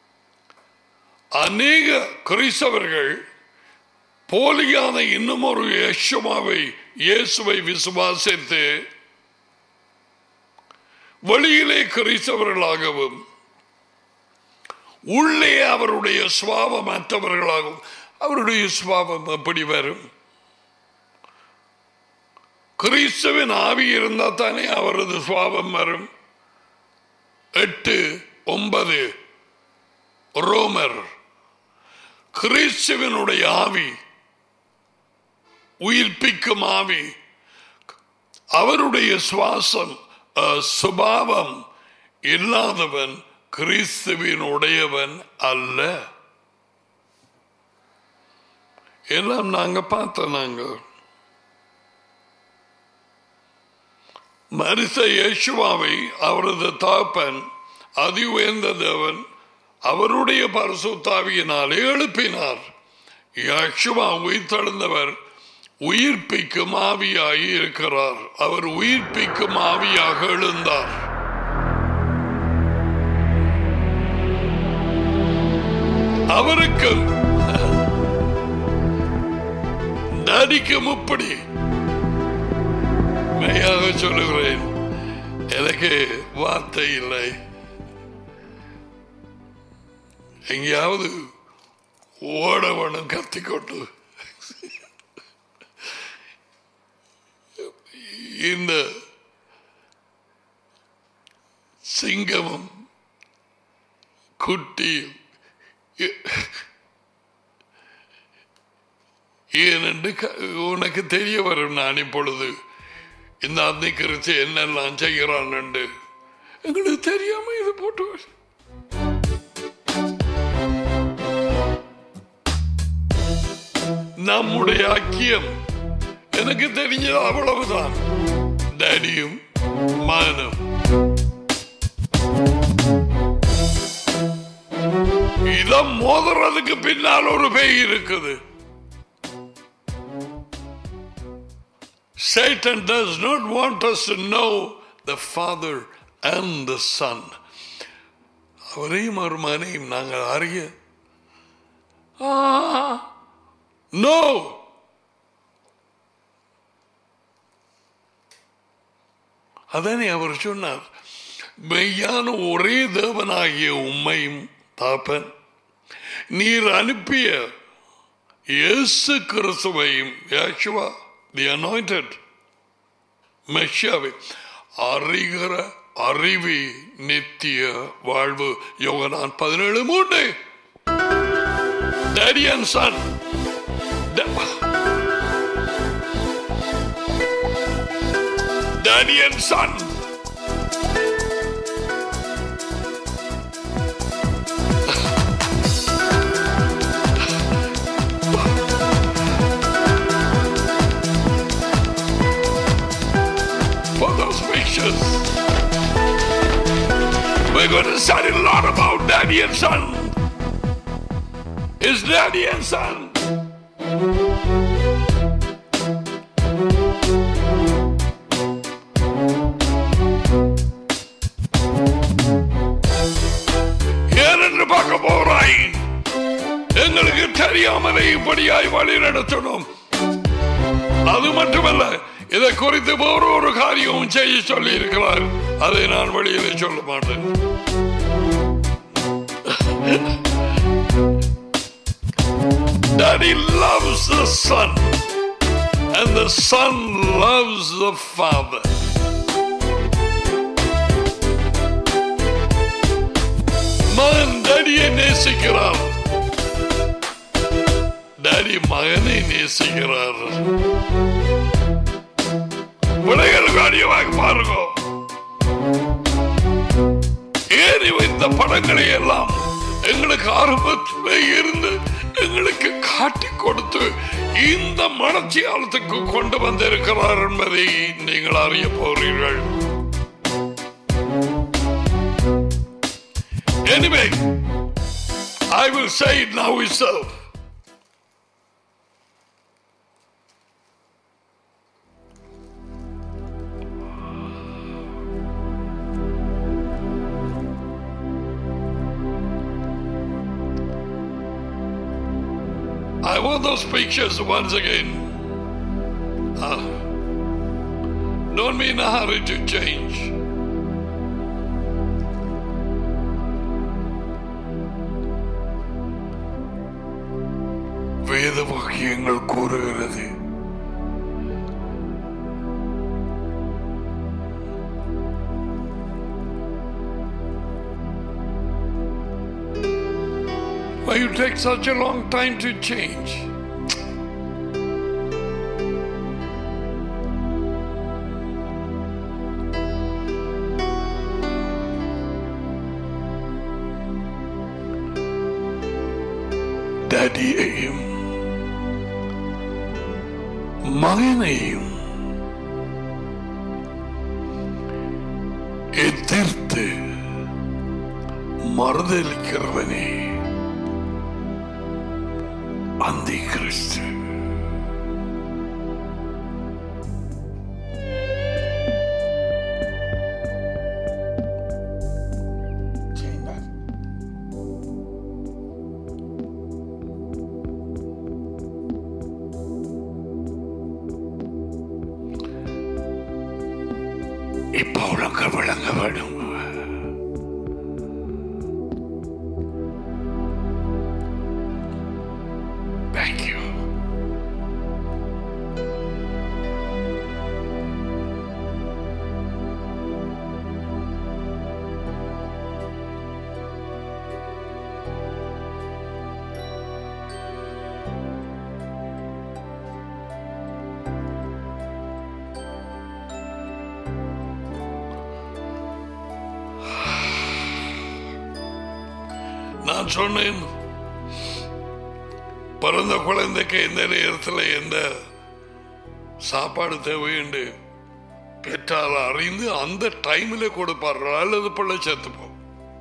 அநேக கிறிஸ்தவர்கள் போலியான இன்னும் ஒரு யேசுமாவை இயேசுவை விசுவாசித்து வெளியிலே கிறிஸ்தவர்களாகவும் உள்ளே அவருடைய சுவாபமற்றவர்களாகவும் அவருடைய சுவாபம் எப்படி வரும் கிறிஸ்துவின் ஆவி இருந்தால் தானே அவரது சுவாபம் வரும் எட்டு ஒன்பது ரோமர் கிறிஸ்துவனுடைய ஆவி உயிர்ப்பிக்கும் ஆவி அவருடைய சுவாசம் சுபாவம் இல்லாதவன் கிறிஸ்துவின் உடையவன் அல்ல எல்லாம் நாங்க பார்த்தோம் நாங்க மரிச இயேசுவாவை அவரது தாப்பன் அதி உயர்ந்த தேவன் அவருடைய பரிசுத்தாவியினாலே எழுப்பினார் யக்ஷுவா உயிர்த்தெழுந்தவர் உயிர்ப்பிக்கும் ஆவியாகி இருக்கிறார் அவர் உயிர்ப்பிக்கும் ஆவியாக எழுந்தார் அவருக்கு நடிக்கும் இப்படி உண்மையாக சொல்லுகிறேன் எனக்கு வார்த்தை இல்லை எங்கேயாவது ஓட வேணும் கத்திக்கொண்டு இந்த சிங்கமும் குட்டியும் ஏனென்று க- உனக்கு தெரிய வரும் நான் இப்பொழுது இந்த அன்னை குறித்து என்னெல்லாம் செய்கிறான் என்று எங்களுக்கு தெரியாம இது போட்டு நம்முடைய ஐக்கியம் எனக்கு தெரிஞ்சது அவ்வளவுதான் டேடியும் மகனும் இத மோதுறதுக்கு பின்னால் ஒரு பேய் இருக்குது Satan does not want us to know the Father and the Son. அவரையும் ஒரு மகனையும் நாங்கள் அறிய நோ அதனை அவர் சொன்னார் மெய்யான ஒரே தேவனாகிய உம்மையும் தாப்பன் நீர் அனுப்பிய இயேசு கிறிஸ்துவையும் யாஷுவா தி அனாயிண்டட் மெஷியாவை அறிகிற அறிவி நித்திய வாழ்வு யோகனான் பதினேழு மூன்று Daddy and son. Da- Daddy and son. For those pictures. We're going to study a lot about daddy and son. His daddy and son. ஏனென்று பார்க்க போறாய் எங்களுக்கு தெரியாமலே இப்படியாய் வழி நடத்தணும் அது மட்டுமல்ல இதை குறித்து வேறு ஒரு காரியமும் செய்ய சொல்லி இருக்கிறார் அதை நான் வெளியிலே சொல்ல மாட்டேன் Daddy loves the son, and the son loves the father. மகன் டேடியை நேசிக்கிறார் டேடி மகனை நேசிக்கிறார் பிள்ளைகள் காரியமாக பாருங்க ஏன் இவ இந்த படங்களை எல்லாம் எங்களுக்கு ஆரம்பத்திலே இருந்து எங்களுக்கு காட்டி கொடுத்து இந்த மனச்சியாலத்துக்கு கொண்டு வந்திருக்கிறார் என்பதை நீங்கள் அறிய போறீர்கள் Anyway, I will say it now itself. I want those pictures once again. Ah. don't be in a hurry to change. வேத வாக்கியங்கள் கூறுகிறது Why you take such a long time to change? ഡാഡിയെയും മകനെയും എതിർത്ത് മറുതലിக்கிறവനെ അന്തിക്രിസ്തു இப்ப உனக்கு விளங்க வேணும் Thank you. நான் சொன்னேன் பிறந்த குழந்தைக்கு எந்த நேரத்தில் எந்த சாப்பாடு தேவை என்று பெற்றால் அறிந்து அந்த டைமில் கொடுப்பார்கள் அல்லது பிள்ளை சேர்த்துப்போம்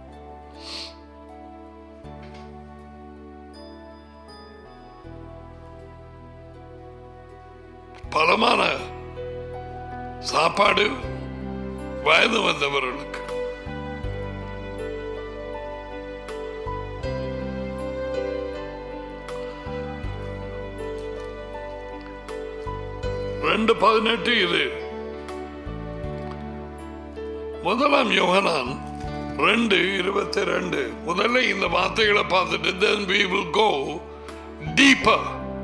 பலமான சாப்பாடு வயது வந்தவர்களுக்கு ரெண்டு பதினெட்டு இது முதலாம் யோகனான் ரெண்டு இருபத்தி ரெண்டு முதல்ல இந்த வார்த்தைகளை பார்த்துட்டு then we will go deeper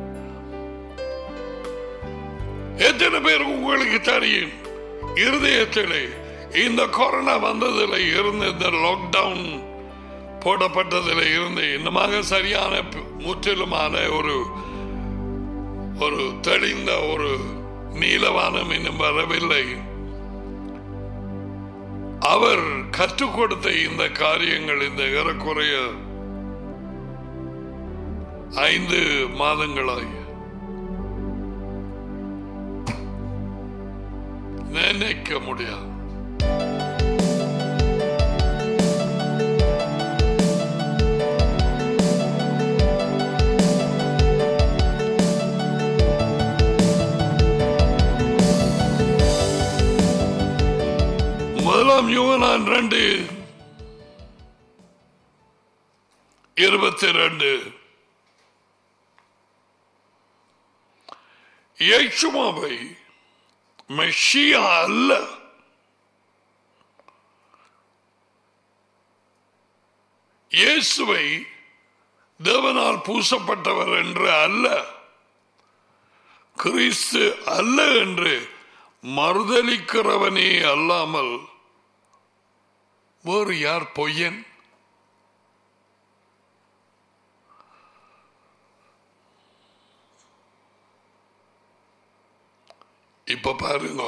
எத்தனை பேர் உங்களுக்கு தெரியும் இருதயத்திலே இந்த கொரோனா வந்ததில் இருந்து இந்த லாக்டவுன் போடப்பட்டதில் இருந்து இன்னமாக சரியான முற்றிலுமான ஒரு ஒரு தெளிந்த ஒரு நீலவானம் இன்னும் வரவில்லை அவர் கற்றுக் கொடுத்த இந்த காரியங்கள் இந்த ஏறக்குறைய ஐந்து மாதங்களாய் நினைக்க முடியாது முதலாம் யுவனான் ரெண்டு இருபத்தி ரெண்டு இயேசுமாவை மெஷியா அல்ல இயேசுவை தேவனால் பூசப்பட்டவர் என்று அல்ல கிறிஸ்து அல்ல என்று மறுதலிக்கிறவனே அல்லாமல் வேறு யார் பொய்யன் இப்ப பாருங்க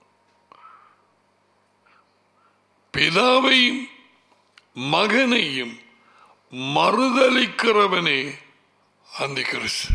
பிதாவையும் மகனையும் மறுதலிக்கிறவனே அந்த கிறிஸ்து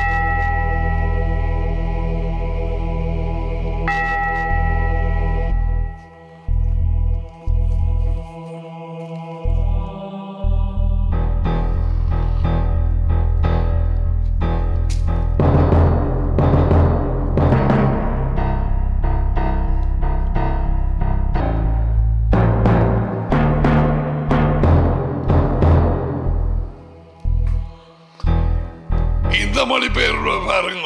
இந்த மொழி பெயர் பாருங்க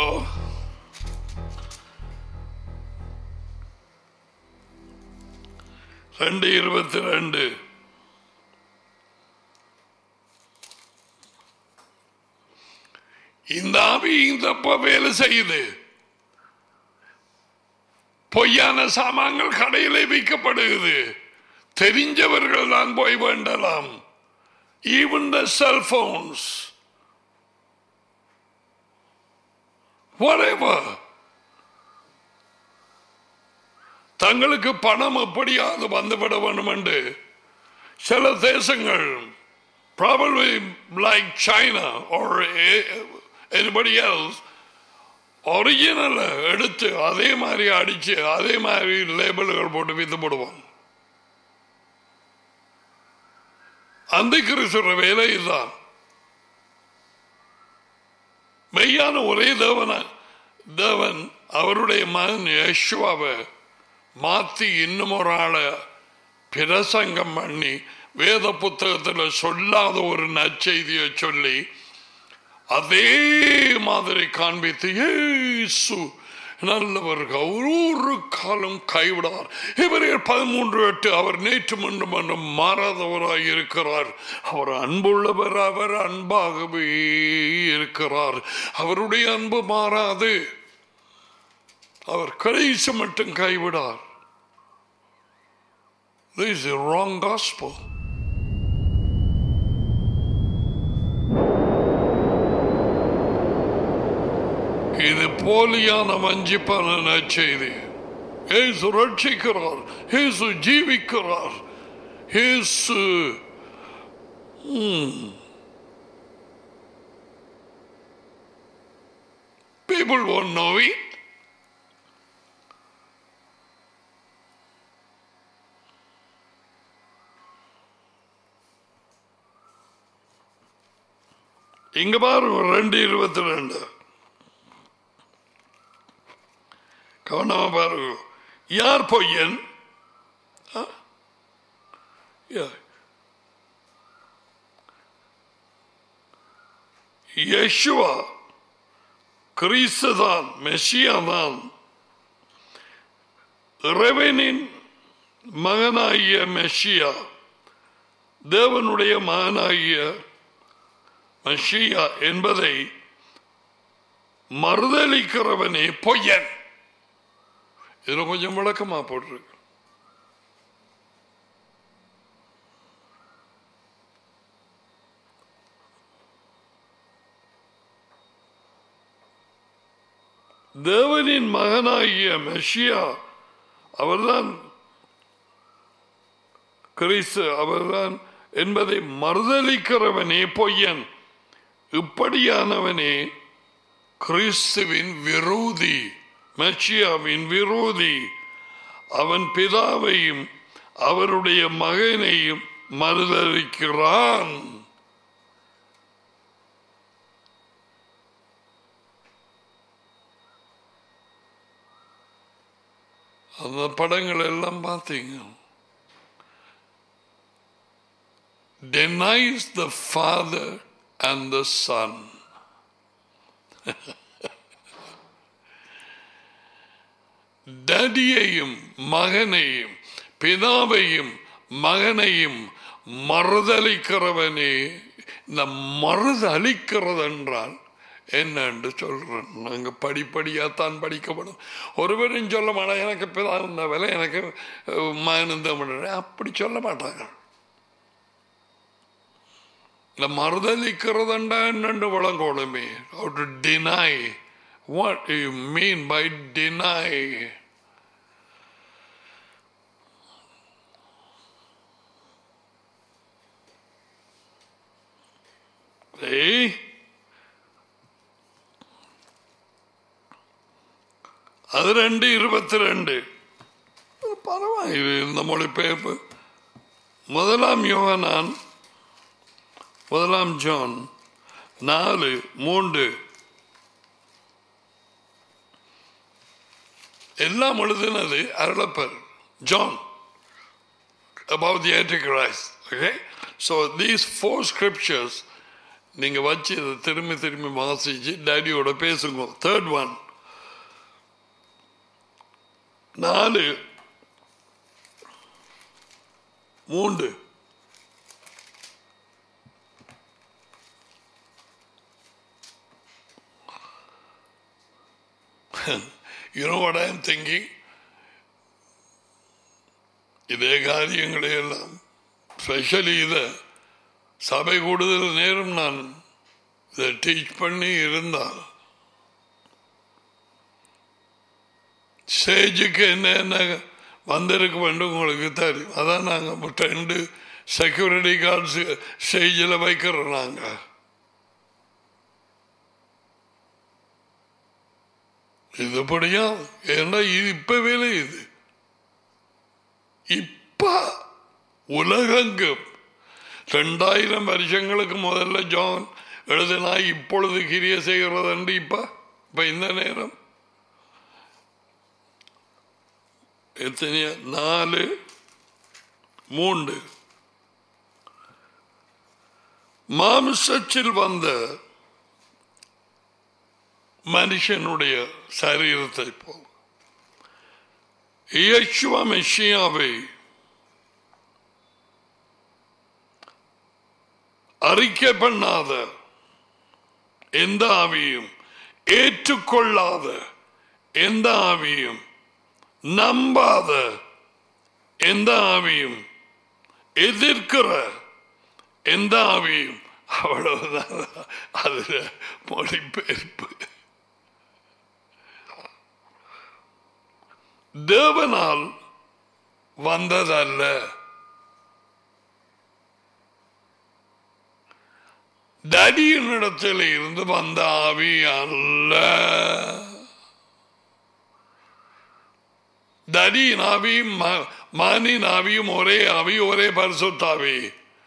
ரெண்டு இருபத்தி ரெண்டு இந்த ஆவி இந்த வேலை செய்யுது பொய்யான சாமான்கள் கடையிலே விற்கப்படுகிறது தெரிஞ்சவர்கள் தான் போய் வேண்டலாம் ஈவன் த செல்போன்ஸ் whatever தங்களுக்கு பணம் எப்படியாவது வந்துவிட வேண்டும் என்று சில தேசங்கள் probably like China or anybody else original எடுத்து அதே மாதிரி அடிச்சு அதே மாதிரி லேபிள்கள் போட்டு வித்து போடுவோம் அந்த கிறிஸ்துவ வேலை இதுதான் மெய்யான ஒரே தேவன தேவன் அவருடைய மகன் யேசுவாவை மாத்தி இன்னும் ஒரு ஆளை பிரசங்கம் பண்ணி வேத புத்தகத்தில் சொல்லாத ஒரு நற்செய்தியை சொல்லி அதே மாதிரி காண்பித்து ஏசு நல்லவர் அவர் ஒரு காலம் கைவிடார் இவரே பதிமூன்று எட்டு அவர் நேற்று மன்றும் மன்றும் மாறாதவராய் இருக்கிறார் அவர் அன்புள்ளவர் அவர் அன்பாகவே இருக்கிறார் அவருடைய அன்பு மாறாது அவர் கடைசி மட்டும் கைவிடார் This is a wrong gospel. இது போலியான வஞ்சிப்பான நற்செய்தி இயேசு ரட்சிக்கிறார் இயேசு ஜீவிக்கிறார் இயேசு ம். People won't know it. இங்க பாருங்க ரெண்டு இருபத்தி ரெண்டு கவனமா பாருங்க யார் பொய்யன் ஆ? யார்? யெஷுவா கிறிஸ்து தான் மெஸ்ஸியா தான் இறைவனின் மகனாகிய மெஸ்ஸியா தேவனுடைய மகனாகிய மெஸ்ஸியா என்பதை மறுதளிக்கிறவனே பொய்யன் இதுல கொஞ்சம் விளக்கமா போட்டிருக்கு தேவனின் மகனாகிய மெஷியா அவர்தான் கிறிஸ்து அவர்தான் என்பதை மறுதளிக்கிறவனே பொய்யன் இப்படியானவனே கிறிஸ்துவின் விரோதி மெச்சியாவின் விரோதி அவன் பிதாவையும் அவருடைய மகனையும் மறுதளிக்கிறான் அந்த படங்கள் எல்லாம் பார்த்தீங்க denies the father and the son டடியையும் மகனையும் பிதாவையும் மகனையும் மறுதளிக்கிறவனே இந்த மறுதளிக்கிறது என்றால் என்ன என்று சொல்றேன் நாங்க படிப்படியாத்தான் படிக்கப்படும் ஒருவரும் சொல்ல மாட்டோம் எனக்கு பிதா இருந்த வேலை எனக்கு அஹ், மகன் இந்த வேலை. அப்படி சொல்ல மாட்டாங்க இந்த மறுதளிக்கிறதுண்டா என்னென்று வழங்கோடுமே how to deny what you mean by deny ஏய் அது ரெண்டு இருபத்தி ரெண்டு பரவாயில்லை இந்த மொழிபெயர்ப்பு முதலாம் யோகனான் முதலாம் ஜான் நாலு மூன்று எல்லாம் எழுதினது அருளப்பர் John about the Antichrist. Okay? So these four scriptures நீங்க வச்சு இதை திரும்பி திரும்பி வாசிச்சு டேடியோட பேசுங்க தேர்ட் ஒன் நாலு மூன்று you know what I am thinking? இதே காரியங்களை எல்லாம் ஸ்பெஷலி இதை சபை கூடுதல் நேரம் நான் இதை டீச் பண்ணி இருந்தால் ஸ்டேஜுக்கு என்ன என்ன வந்திருக்க வேண்டும் உங்களுக்கு தெரியும் அதான் நாங்கள் ரெண்டு செக்யூரிட்டி கார்ட்ஸ் ஸ்டேஜில் வைக்கிறோம் நாங்கள் இதுபடியா ஏன்னா இது இப்ப வேலை இது இப்ப உலகெங்கும் ரெண்டாயிரம் வருஷங்களுக்கு முதல்ல ஜான் எழுதினா இப்பொழுது கிரிய செய்கிறது இப்ப இப்ப இந்த நேரம் எத்தனையா நாலு மூன்று மாமிசத்தில் வந்த மனுஷனுடைய சரீரத்தை போல் இயேசுவ மெஷியாவை அறிக்கை பண்ணாத எந்த ஆவியும் ஏற்றுக்கொள்ளாத எந்த ஆவியும் நம்பாத எந்த ஆவியும் எதிர்க்கிற எந்த ஆவியும் அவ்வளவுதான் அதுல மொழிபெயர்ப்பு தேவனால் வந்ததல்ல தடியினிடத்தில் இருந்து வந்த ஆவி அல்ல தடியின் ஆவியும் ம- மானின் ஆவியும் ஒரே ஆவி ஒரே பரிசுத்தாவி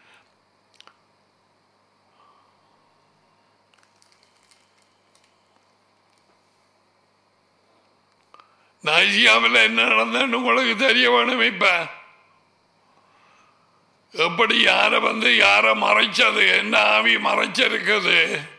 நைஜியாவில் என்ன நடந்ததுன்னு உங்களுக்கு தெரிய வேணும் இப்ப எப்படி யார வந்து யார மறைச்சது என்ன ஆவி மறைச்சிருக்குது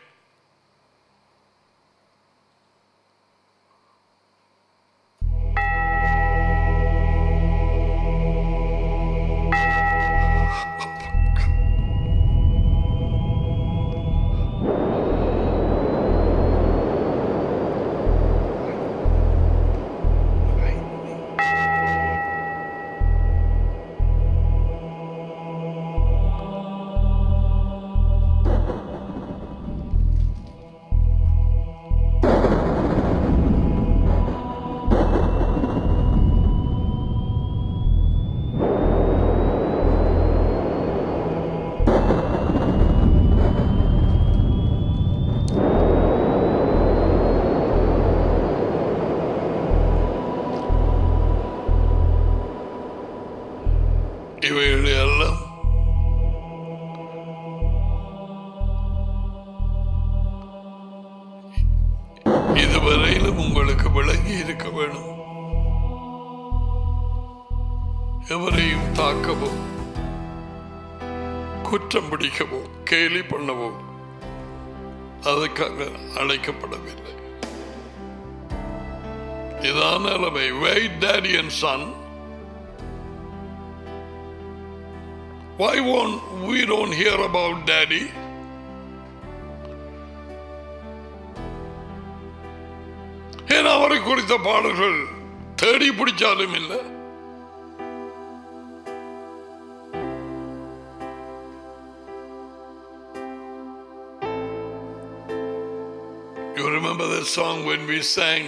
இவைகளை எல்லாம் இதுவரையிலும் உங்களுக்கு விளங்கி இருக்க வேணும் எவரையும் தாக்கவோ குற்றம் பிடிக்கவோ கேலி பண்ணவோ அதுக்காக அழைக்கப்படவில்லை இதான் நிலைமை wait daddy and son Why won't we don't hear about daddy? ஏன் அவரை குறித்த பாடல்கள் தேடி பிடிச்சாலும் இல்லை You remember that song when we sang?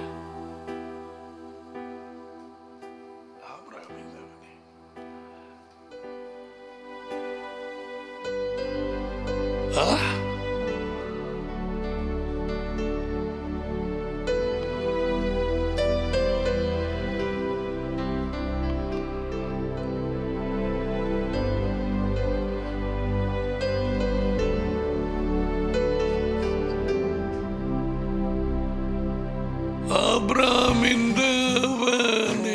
Huh? ஆபிராமின் தேவனே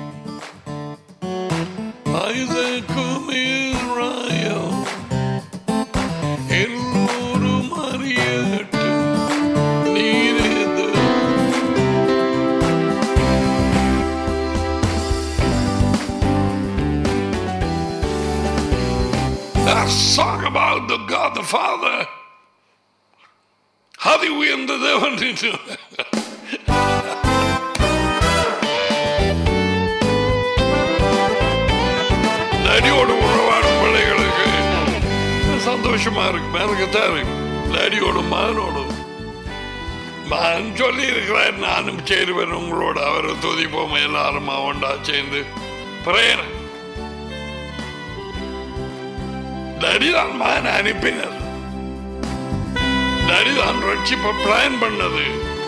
ஐசக்கும் இஸ்ராயேல் எல்லோரும் அறியட்டும் நீரே தேவன். That song about the God the Father. Hadi uyandı devam ediyor. டாடியோட உறவாடும் பிள்ளைகளுக்கு சந்தோஷமா இருக்கு எனக்கு தெரியும் டாடியோடும் மகனோடும் மகன் சொல்லி இருக்கிறார் நானும் சேருவேன் உங்களோட அவரை துதிப்போம் எல்லாரும் ஒண்டா சேர்ந்து பிரேயர் டாடிதான் மகன் அனுப்பினர் டாடிதான் ரட்சிப்ப பிளான் பண்ணது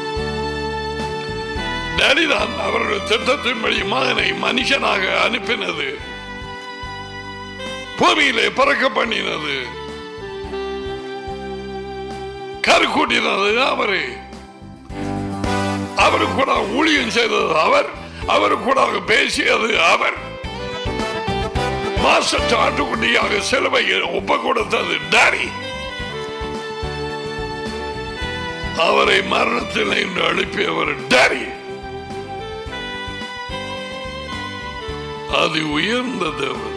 டாடிதான் அவருடைய திட்டத்தின்படி மகனை மனுஷனாக அனுப்பினது பூமியிலே பறக்க பண்ணினது கருக்கூட்டினது அவரு அவரு கூட ஊழியம் செய்தது அவர் அவரு கூட பேசியது அவர் மாசற்ற ஆட்டுக்குட்டியாக சிலுவையை ஒப்ப கொடுத்தது டாடி அவரை மரணத்தில் இன்று எழுப்பியவர் டாரி அது உயர்ந்த தேவன்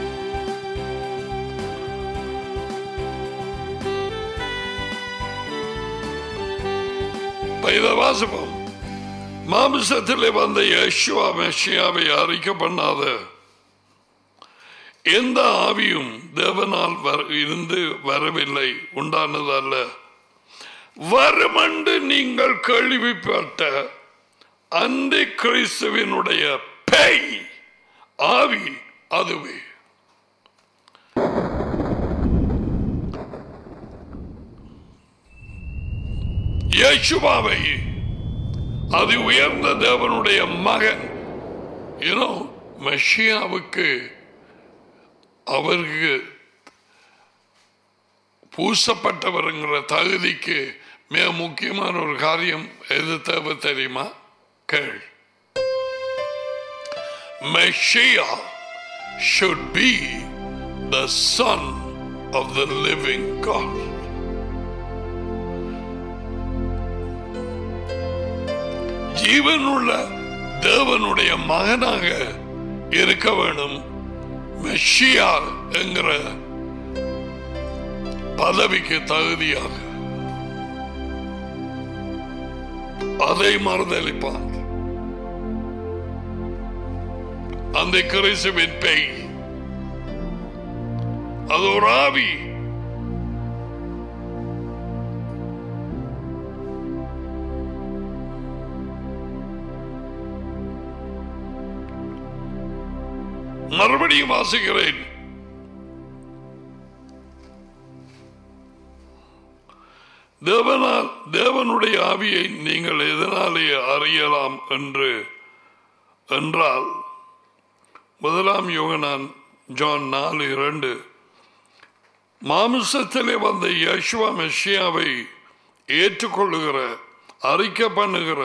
பைத வாசபம் மாமிசத்திலே வந்த யேசுவா மெஷியாவை அறிக்கை பண்ணாத எந்த ஆவியும் தேவனால் வர- இருந்து வரவில்லை உண்டானதல்ல வருமண்டு நீங்கள் கேள்விப்பட்ட அந்த கிறிஸ்துவினுடைய பேய் ஆவி அதுவே இயேசுவாவை அது உயர்ந்த தேவனுடைய மகன் யூனோ மெஷியாவுக்கு அவருக்கு பூசப்பட்டவருங்கிற தகுதிக்கு மிக முக்கியமான ஒரு காரியம் எது தேவை தெரியுமா கேள் Messiah should be the son of the living God. ஜீவனுள்ள தேவனுடைய மகனாக இருக்க வேணும் மெஷியா என்கிற பதவிக்கு தகுதியாக அதை மறுதளிப்பான் அந்த கிறிஸ்துவின் பேய் அது ஒரு ஆவி மறுபடியும் வாசிக்கிறேன் தேவனால் தேவனுடைய ஆவியை நீங்கள் எதனாலே அறியலாம் என்று என்றால் முதலாம் யோகனான் ஜான் நாலு இரண்டு மாமிசத்திலே வந்த யசுவா மெஷியாவை ஏற்றுக்கொள்ளுகிற அறிக்கை பண்ணுகிற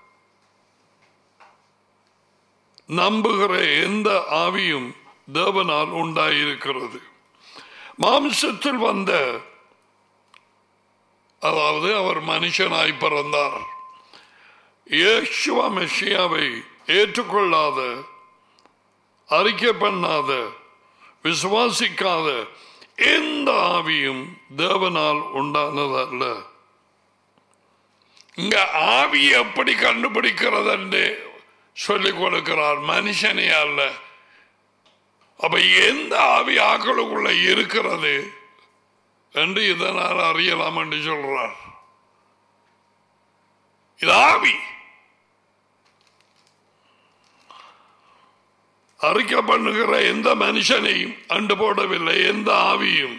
நம்புகிற எந்த ஆவியும் தேவனால் உண்டாயிருக்கிறது மாம்சத்தில் வந்த அதாவது அவர் மனுஷனாய் பிறந்தார் இயேசுவா மெஷியாவை ஏற்றுக்கொள்ளாத அறிக்கை பண்ணாத விசுவாசிக்காத எந்த ஆவியும் தேவனால் உண்டானதல்ல இங்க ஆவி எப்படி கண்டுபிடிக்கிறது என்று சொல்லிக் கொடுக்கிறார் மனுஷனே அல்ல அப்ப எந்த ஆவி ஆக்களுக்குள்ள இருக்கிறது என்று இதனால் அறியலாம் என்று சொல்றார் இது ஆவி அறிக்கை பண்ணுகிற எந்த மனுஷனையும் அண்டு போடவில்லை எந்த ஆவியும்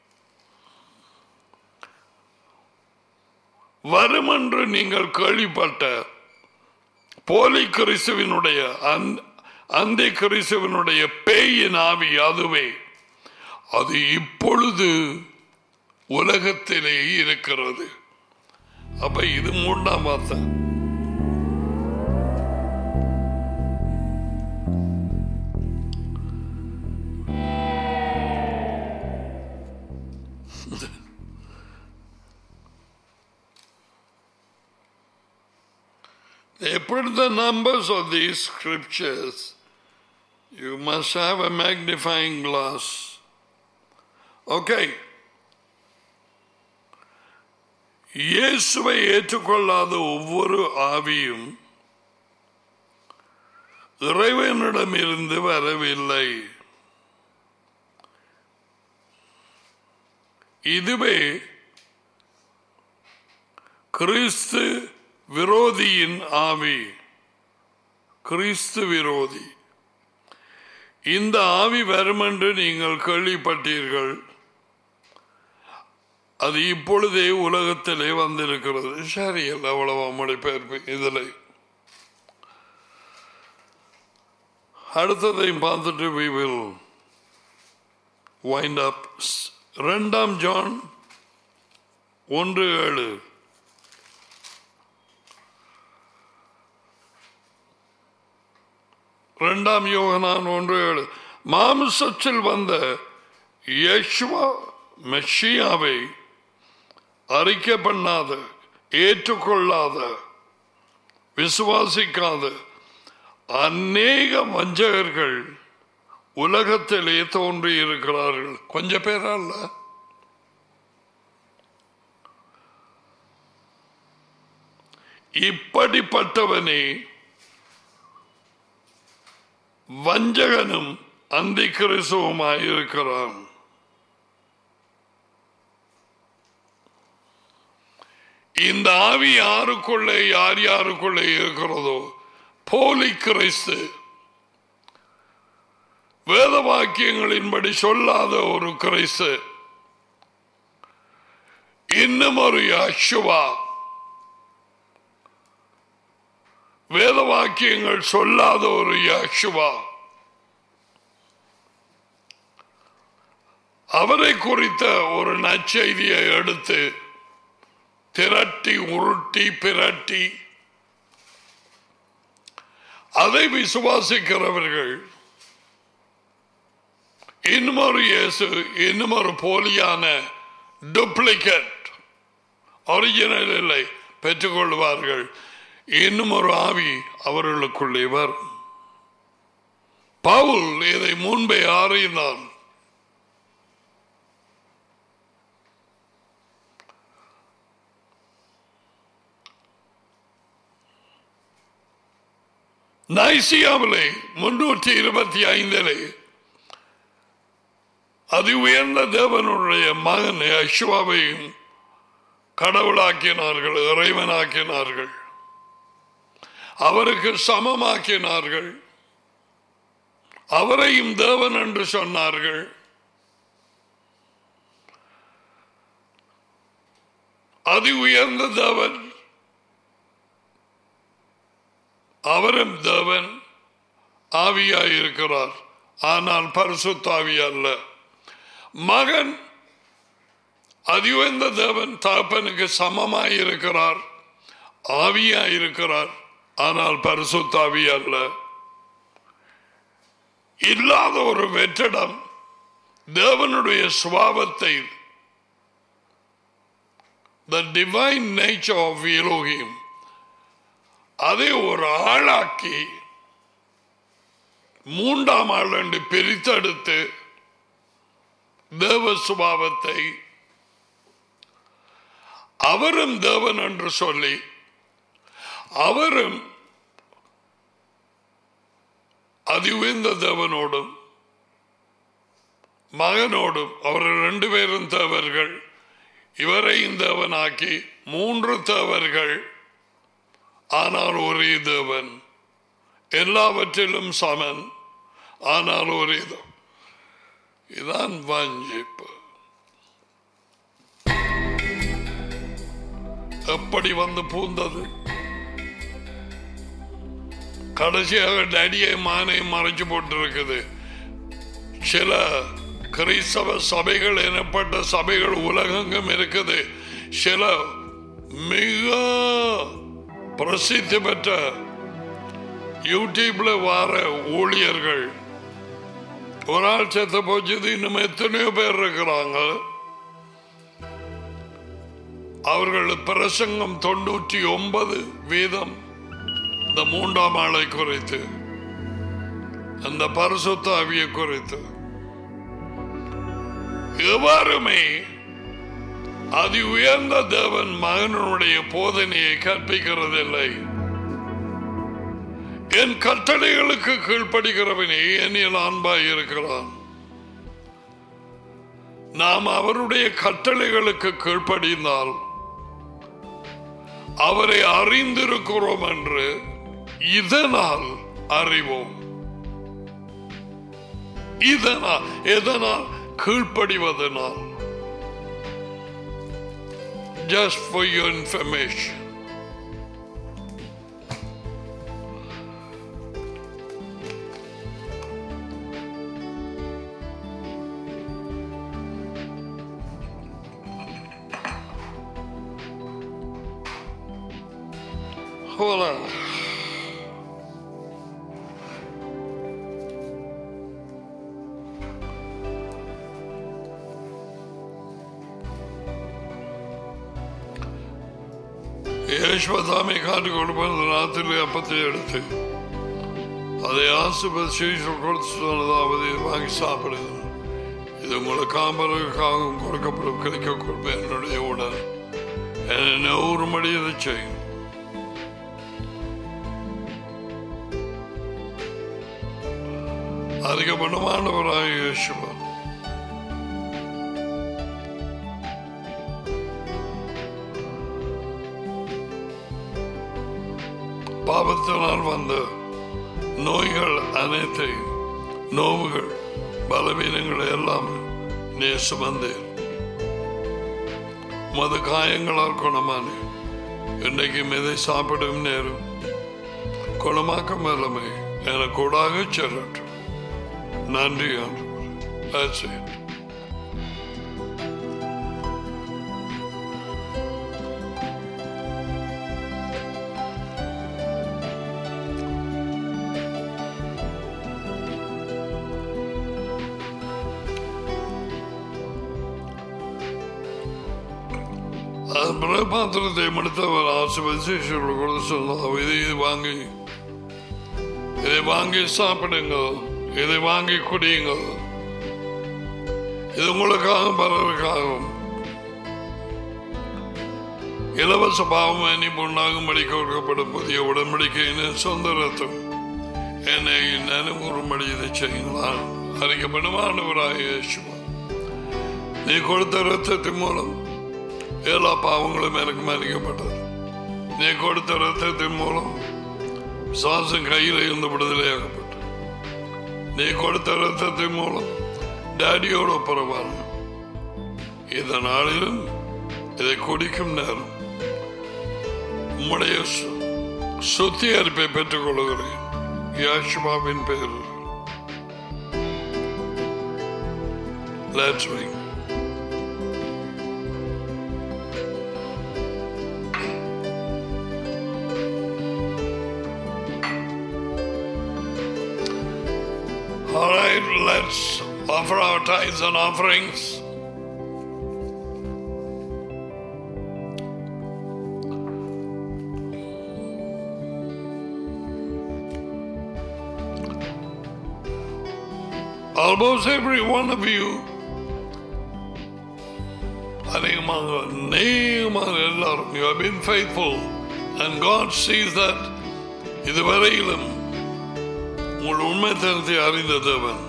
வரும் என்று நீங்கள் கேள்விப்பட்ட போலி கிறிஸ்துவனுடைய அந்த கிறிஸ்துவனுடைய பேயின் ஆவி அதுவே அது இப்பொழுது உலகத்திலே இருக்கிறது அப்ப இது மூன்றாம் வார்த்தை They put the numbers of these scriptures. You must have a magnifying glass. Okay. இயேசுவை ஏற்றுக்கொள்ளாத ஒவ்வொரு ஆவியும் இறைவனிடமிருந்து வரவில்லை இதுவே கிறிஸ்து விரோதியின் ஆவி கிறிஸ்து விரோதி இந்த ஆவி வரும் என்று நீங்கள் கேள்விப்பட்டீர்கள் அது இப்பொழுதே உலகத்திலே வந்திருக்கிறது சரி அவ்வளவு மொழிபெயர்ப்பு இதில் அடுத்ததையும் பார்த்துட்டு we will wind up ரெண்டாம் ஜான் ஒன்று ஏழு இரண்டாம் யோகனான் ஒன்று ஏழு மாமிசத்தில் வந்த யேசுவா மெஷியாவை அறிக்கை பண்ணாத ஏற்றுக்கொள்ளாத விசுவாசிக்காத அநேக வஞ்சகர்கள் உலகத்திலே தோன்றி இருக்கிறார்கள் கொஞ்ச பேரா இல்ல இப்படிப்பட்டவனே வஞ்சகனும் அந்தி கிறிஸ்துவமாயிருக்கிறான் இந்த ஆவி யாருக்குள்ளே யார் யாருக்குள்ளே இருக்கிறதோ போலி கிறிஸ்து வேத வாக்கியங்களின்படி சொல்லாத ஒரு கிறிஸ்து இன்னும் ஒரு அசுவா வேத வாக்கியங்கள் சொல்லாத ஒரு யக்ஷுவா அவரை குறித்த ஒரு நற்செய்தியை எடுத்து திரட்டி உருட்டி பிரட்டி அதை விசுவாசிக்கிறவர்கள் இன்னும் ஒரு இயேசு இன்னும் ஒரு போலியான டூப்ளிகேட் ஒரிஜினல் இல்லை பெற்றுக்கொள்வார்கள் இன்னும் ஒரு ஆவி அவர்களுக்குள்ளே வரும் பவுல் இதை முன்பே அறிந்தான் நைசியாவிலே முன்னூற்றி இருபத்தி ஐந்திலே அதி உயர்ந்த தேவனுடைய மகன் அஸ்வாவையும் கடவுளாக்கினார்கள் இறைவனாக்கினார்கள் அவருக்கு சமமாக்கினார்கள் அவரையும் தேவன் என்று சொன்னார்கள் அதி உயர்ந்த தேவன் அவரும் தேவன் ஆவியாயிருக்கிறார் ஆனால் பரிசுத்தாவி அல்ல மகன் அதி உயர்ந்த தேவன் தகப்பனுக்கு சமமாயிருக்கிறார் ஆவியாயிருக்கிறார் ஆனால் பரிசுத்தாவி அல்ல இல்லாத ஒரு வெற்றிடம் தேவனுடைய சுவாபத்தை the divine nature of Elohim அதை ஒரு ஆளாக்கி மூன்றாம் ஆள் என்று பிரித்தெடுத்து தேவ சுபாவத்தை அவரும் தேவன் என்று சொல்லி அவரும் அதி உயர்ந்த தேவனோடும் மகனோடும் அவர்கள் ரெண்டு பேரும் தேவர்கள் இவரையும் தேவனாக்கி மூன்று தேவர்கள் ஆனால் ஒரே தேவன் எல்லாவற்றிலும் சமன் ஆனால் ஒரே தேவன் இதான் வாஞ்சிப்பு எப்படி வந்து பூந்தது கடைசியாக டடியை மானையும் மறைச்சு போட்டிருக்குது சில கிறிஸ்தவ சபைகள் எனப்பட்ட சபைகள் உலகெங்கும் இருக்குது சில மிக பிரசித்தி பெற்ற யூடியூப்ல வார ஊழியர்கள் ஒரு ஆள் செத்த போச்சது இன்னும் எத்தனையோ பேர் இருக்கிறாங்க அவர்கள் பிரசங்கம் தொண்ணூற்றி ஒன்பது வீதம் இந்த மூன்றாம் ஆளை குறித்து அந்த பரிசுத்த ஆவியை குறித்து எவ்வாறுமே அதி உயர்ந்த தேவன் மகனுடைய போதனையை கற்பிக்கிறதில்லை என் கட்டளைகளுக்கு கீழ்ப்படுகிறவனே என்னில் அன்பாய் இருக்கிறான் நாம் அவருடைய கட்டளைகளுக்கு கீழ்ப்படிந்தால் அவரை அறிந்திருக்கிறோம் என்று இதனால் அறிவோம் இதனால் எதனால் கீழ்ப்படிவதனால் just for your information Hold on. யேசுவதாமை காட்டு கொடுப்பது ராத்திரி அப்பத்தை எடுத்து அதை ஆசுபத் சீசர் கொடுத்து சொன்னதாவது வாங்கி சாப்பிடுங்க இது உங்களுக்கு காம்பலுக்காகவும் கொடுக்கப்படும் கிடைக்க கொடுப்பேன் என்னுடைய உடல் என்ன ஒரு மணி இதை செய்யும் அதிகப்படமானவராக இயேசுவா பாவத்தினால் வந்த நோய்கள் அனைத்தையும் நோவுகள் பலவீனங்களை எல்லாம் நீ சுமந்தேன் மது காயங்களால் குணமான இன்றைக்கும் இதை சாப்பிடும் நேரம் குணமாக்கும் வல்லமை எனக்கு கூடாக செல்லட்டும் நன்றி ஆண்டவர் That's it. அது பாத்திரத்தை மடுத்தவர் ஆசிர்வதிச்சு கொடுத்து சொன்னார் இதை இது வாங்கி இதை வாங்கி சாப்பிடுங்க இதை வாங்கி குடியுங்க இது உங்களுக்காக பலருக்காகும் இலவச பாவம் அணி பொண்ணாகும்படி கொடுக்கப்படும் புதிய உடன்படிக்கையின் சொந்த ரத்தம் என்னை நினைவுறும்படி இதை செய்யுங்களா அறிக்கப்படமானவராக இயேசுவா நீ கொடுத்த ரத்தத்தின் மூலம் எல்லா பாவங்களும் எனக்கு மன்னிக்கப்பட்டது நீ கொடுத்த ரத்தத்தின் மூலம் சுவாசம் கையில் இருந்து விடுதலையாகப்பட்டது நீ கொடுத்த ரத்தத்தின் மூலம் டேடியோட பரவாயில்ல இந்த நாளிலும் இதை குடிக்கும் நேரம் உம்முடைய சு- சுத்திகரிப்பை பெற்றுக் கொள்கிறேன் யாஷுமாவின் பேரில் Let's ring. All right, let's offer our tithes and offerings. Almost every one of you அதிகமாக நேயமாக எல்லாரும் you have been faithful and God sees that இதுவரையிலும் உங்கள் உண்மைத்தனத்தை அறிந்த தேவன்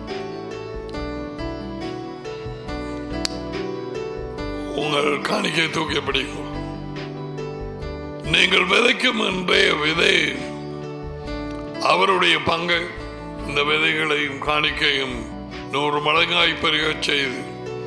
உங்கள் காணிக்கை தூக்கி பிடிக்கும் நீங்கள் விதைக்கும் இன்றைய விதை அவருடைய பங்கை இந்த விதைகளையும் காணிக்கையும் நூறு மடங்காய் பெருகச் செய்து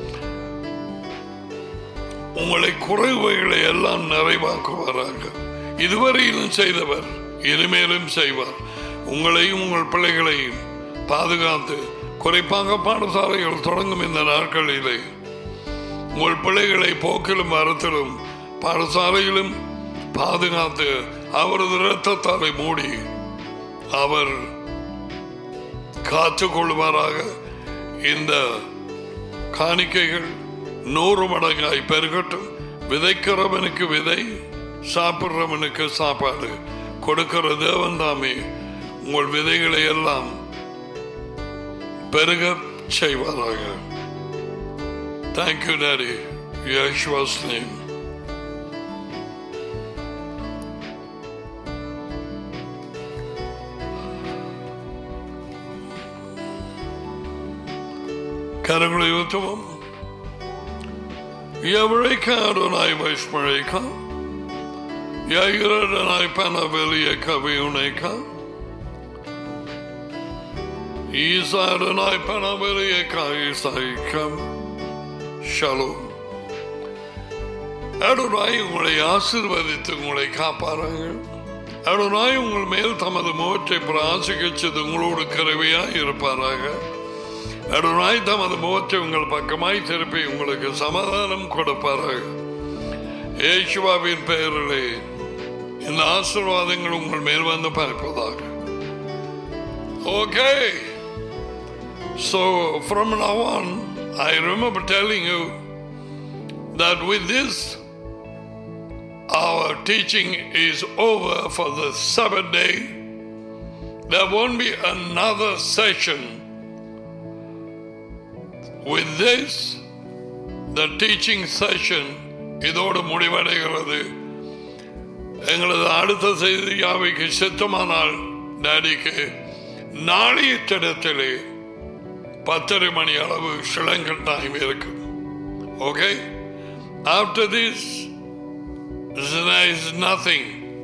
உங்களை குறைவுகளை எல்லாம் நிறைவாக்குவாராக இதுவரையிலும் செய்தவர் இனிமேலும் செய்வார் உங்களையும் உங்கள் பிள்ளைகளையும் பாதுகாத்து குறிப்பாக பாடசாலைகள் தொடங்கும் இந்த நாட்களிலே உங்கள் பிள்ளைகளை போக்கிலும் மரத்திலும் பாடசாலையிலும் பாதுகாத்து அவரது இரத்தத்தாலை மூடி அவர் காத்துக் கொள்வாராக இந்த காணிக்கைகள் நூறு மடங்காய் பெருகட்டும் விதைக்கிறவனுக்கு விதை சாப்பிட்றவனுக்கு சாப்பாடு கொடுக்கிற தேவன் தாமே உங்கள் விதைகளை எல்லாம் பெருக செய்வாராக தேங்க்யூ டாடி யஷ்வாஸ் நேம் கரங்களை ஊற்றுவோம் Eureka Adonai Vashmareka Yair Adonai Panavelieka Viuneka Isa Adonai Panavelieka Isaika Shalom அருணாய் உங்களை ஆசிர்வதித்து உங்களை காப்பாராங்க அருணாய் உங்கள் மேல் தமது முகத்தை பிராசிக்கச்சது உங்களோடு கருவியாய் இருப்பாராக அருணாய் தமது முகத்தை உங்கள் பக்கமாய் திருப்பி உங்களுக்கு சமாதானம் கொடுப்பாராக ஏசுவாவின் பெயரிலே இந்த ஆசீர்வாதங்கள் உங்கள் மேல் வந்து பார்ப்பதாக okay So from now on, I remember telling you that with this our teaching is over for the Sabbath day, there won't be another session. With this, the teaching session இதோடு முடிவடைகிறது எங்களது அடுத்த செய்தி யாவைக்கு சித்தமானால் டாடிக்கு நாளைய தினத்திலே பத்தரை மணி அளவு ஸ்ரீலங்கன் டைம் இருக்கு okay after this there is nothing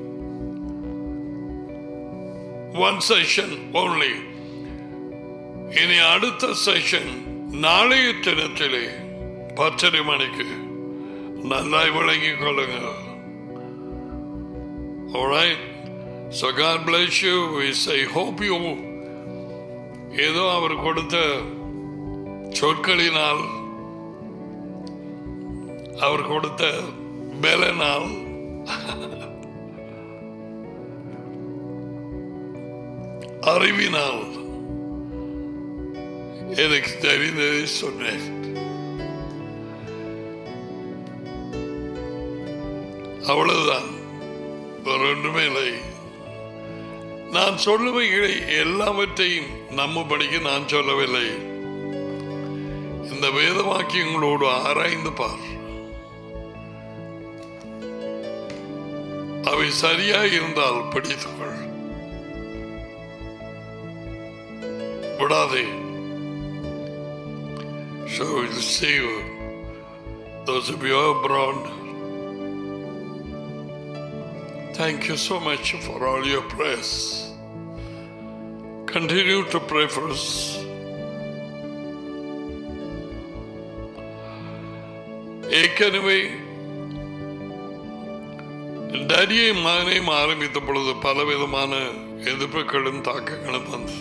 one session only இனி அடுத்த செஷன் நாளைய தினத்திலே பத்தரை மணிக்கு நன்றாய் விளங்கிக் கொள்ளுங்க Alright? So God bless you. We say, hope you ஏதோ அவர் கொடுத்த சொற்களினால் அவர் கொடுத்த பலனால் அறிவினால் எனக்கு தெரிந்ததை சொன்னேன் அவ்வளவுதான் வேற ஒன்றுமே இல்லை நான் சொல்லுவைகளை எல்லாவற்றையும் நம்மபடிக்கு நான் சொல்லவில்லை இந்த வேத வாக்கியங்களோடு ஆராய்ந்து பார் அவை சரியா இருந்தால் பிடித்துக்கொள் விடாதே So we'll see you. Those of you abroad, thank you so much for all your prayers. Continue to pray for us. ஏற்கனவே டடியை மகனையும் ஆரம்பித்த பொழுது பலவிதமான எதிர்ப்புகளும் தாக்கங்களும் வந்தது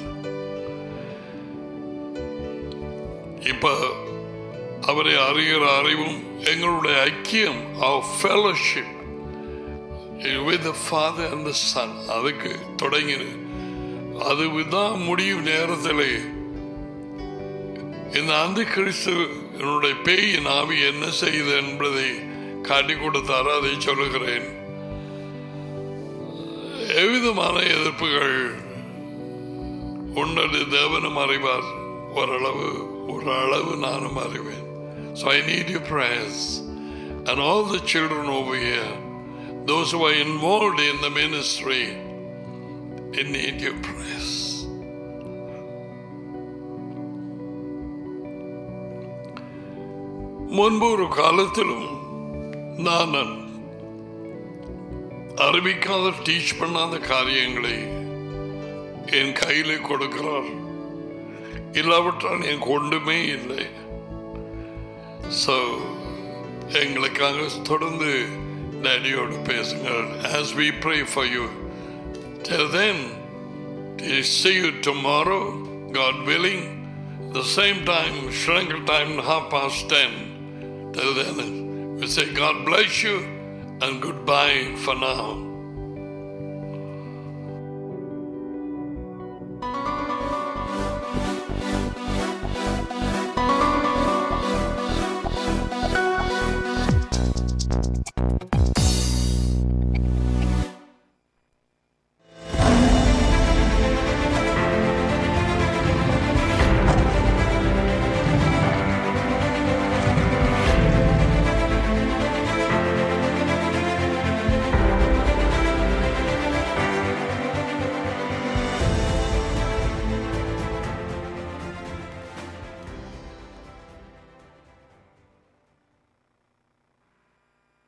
இப்ப அவரை அறிகிற அறிவும் எங்களுடைய ஐக்கியம் our fellowship with the father and the son அதுக்கு தொடங்கினது அதுதான் முடியும் நேரத்திலே இந்த அந்த கிறிஸ்து என்னுடைய பேயின் ஆவி என்ன செய்யுது என்பதை காட்டி கொடுத்தாரோ அதை சொல்லுகிறேன் எவ்விதமான எதிர்ப்புகள் உன்னது தேவனும் அறிவார் ஓரளவு ஒரு அளவு நானும் அறிவேன் So I need your prayers. And all the children over here, those who are involved in the ministry, they need your prayers. முன்பு ஒரு காலத்திலும் நான் அறிவிக்காத டீச் பண்ணாத காரியங்களை என் கையிலே கொடுக்கிறார் இல்லாவிட்டால் என் கொண்டுமே இல்லை ஸோ எங்களுக்காக தொடர்ந்து டேடியோடு பேசுங்கள் as we pray for you till then to see you tomorrow God willing the same time Sri Lanka time half past ten till then we say God bless you and goodbye for now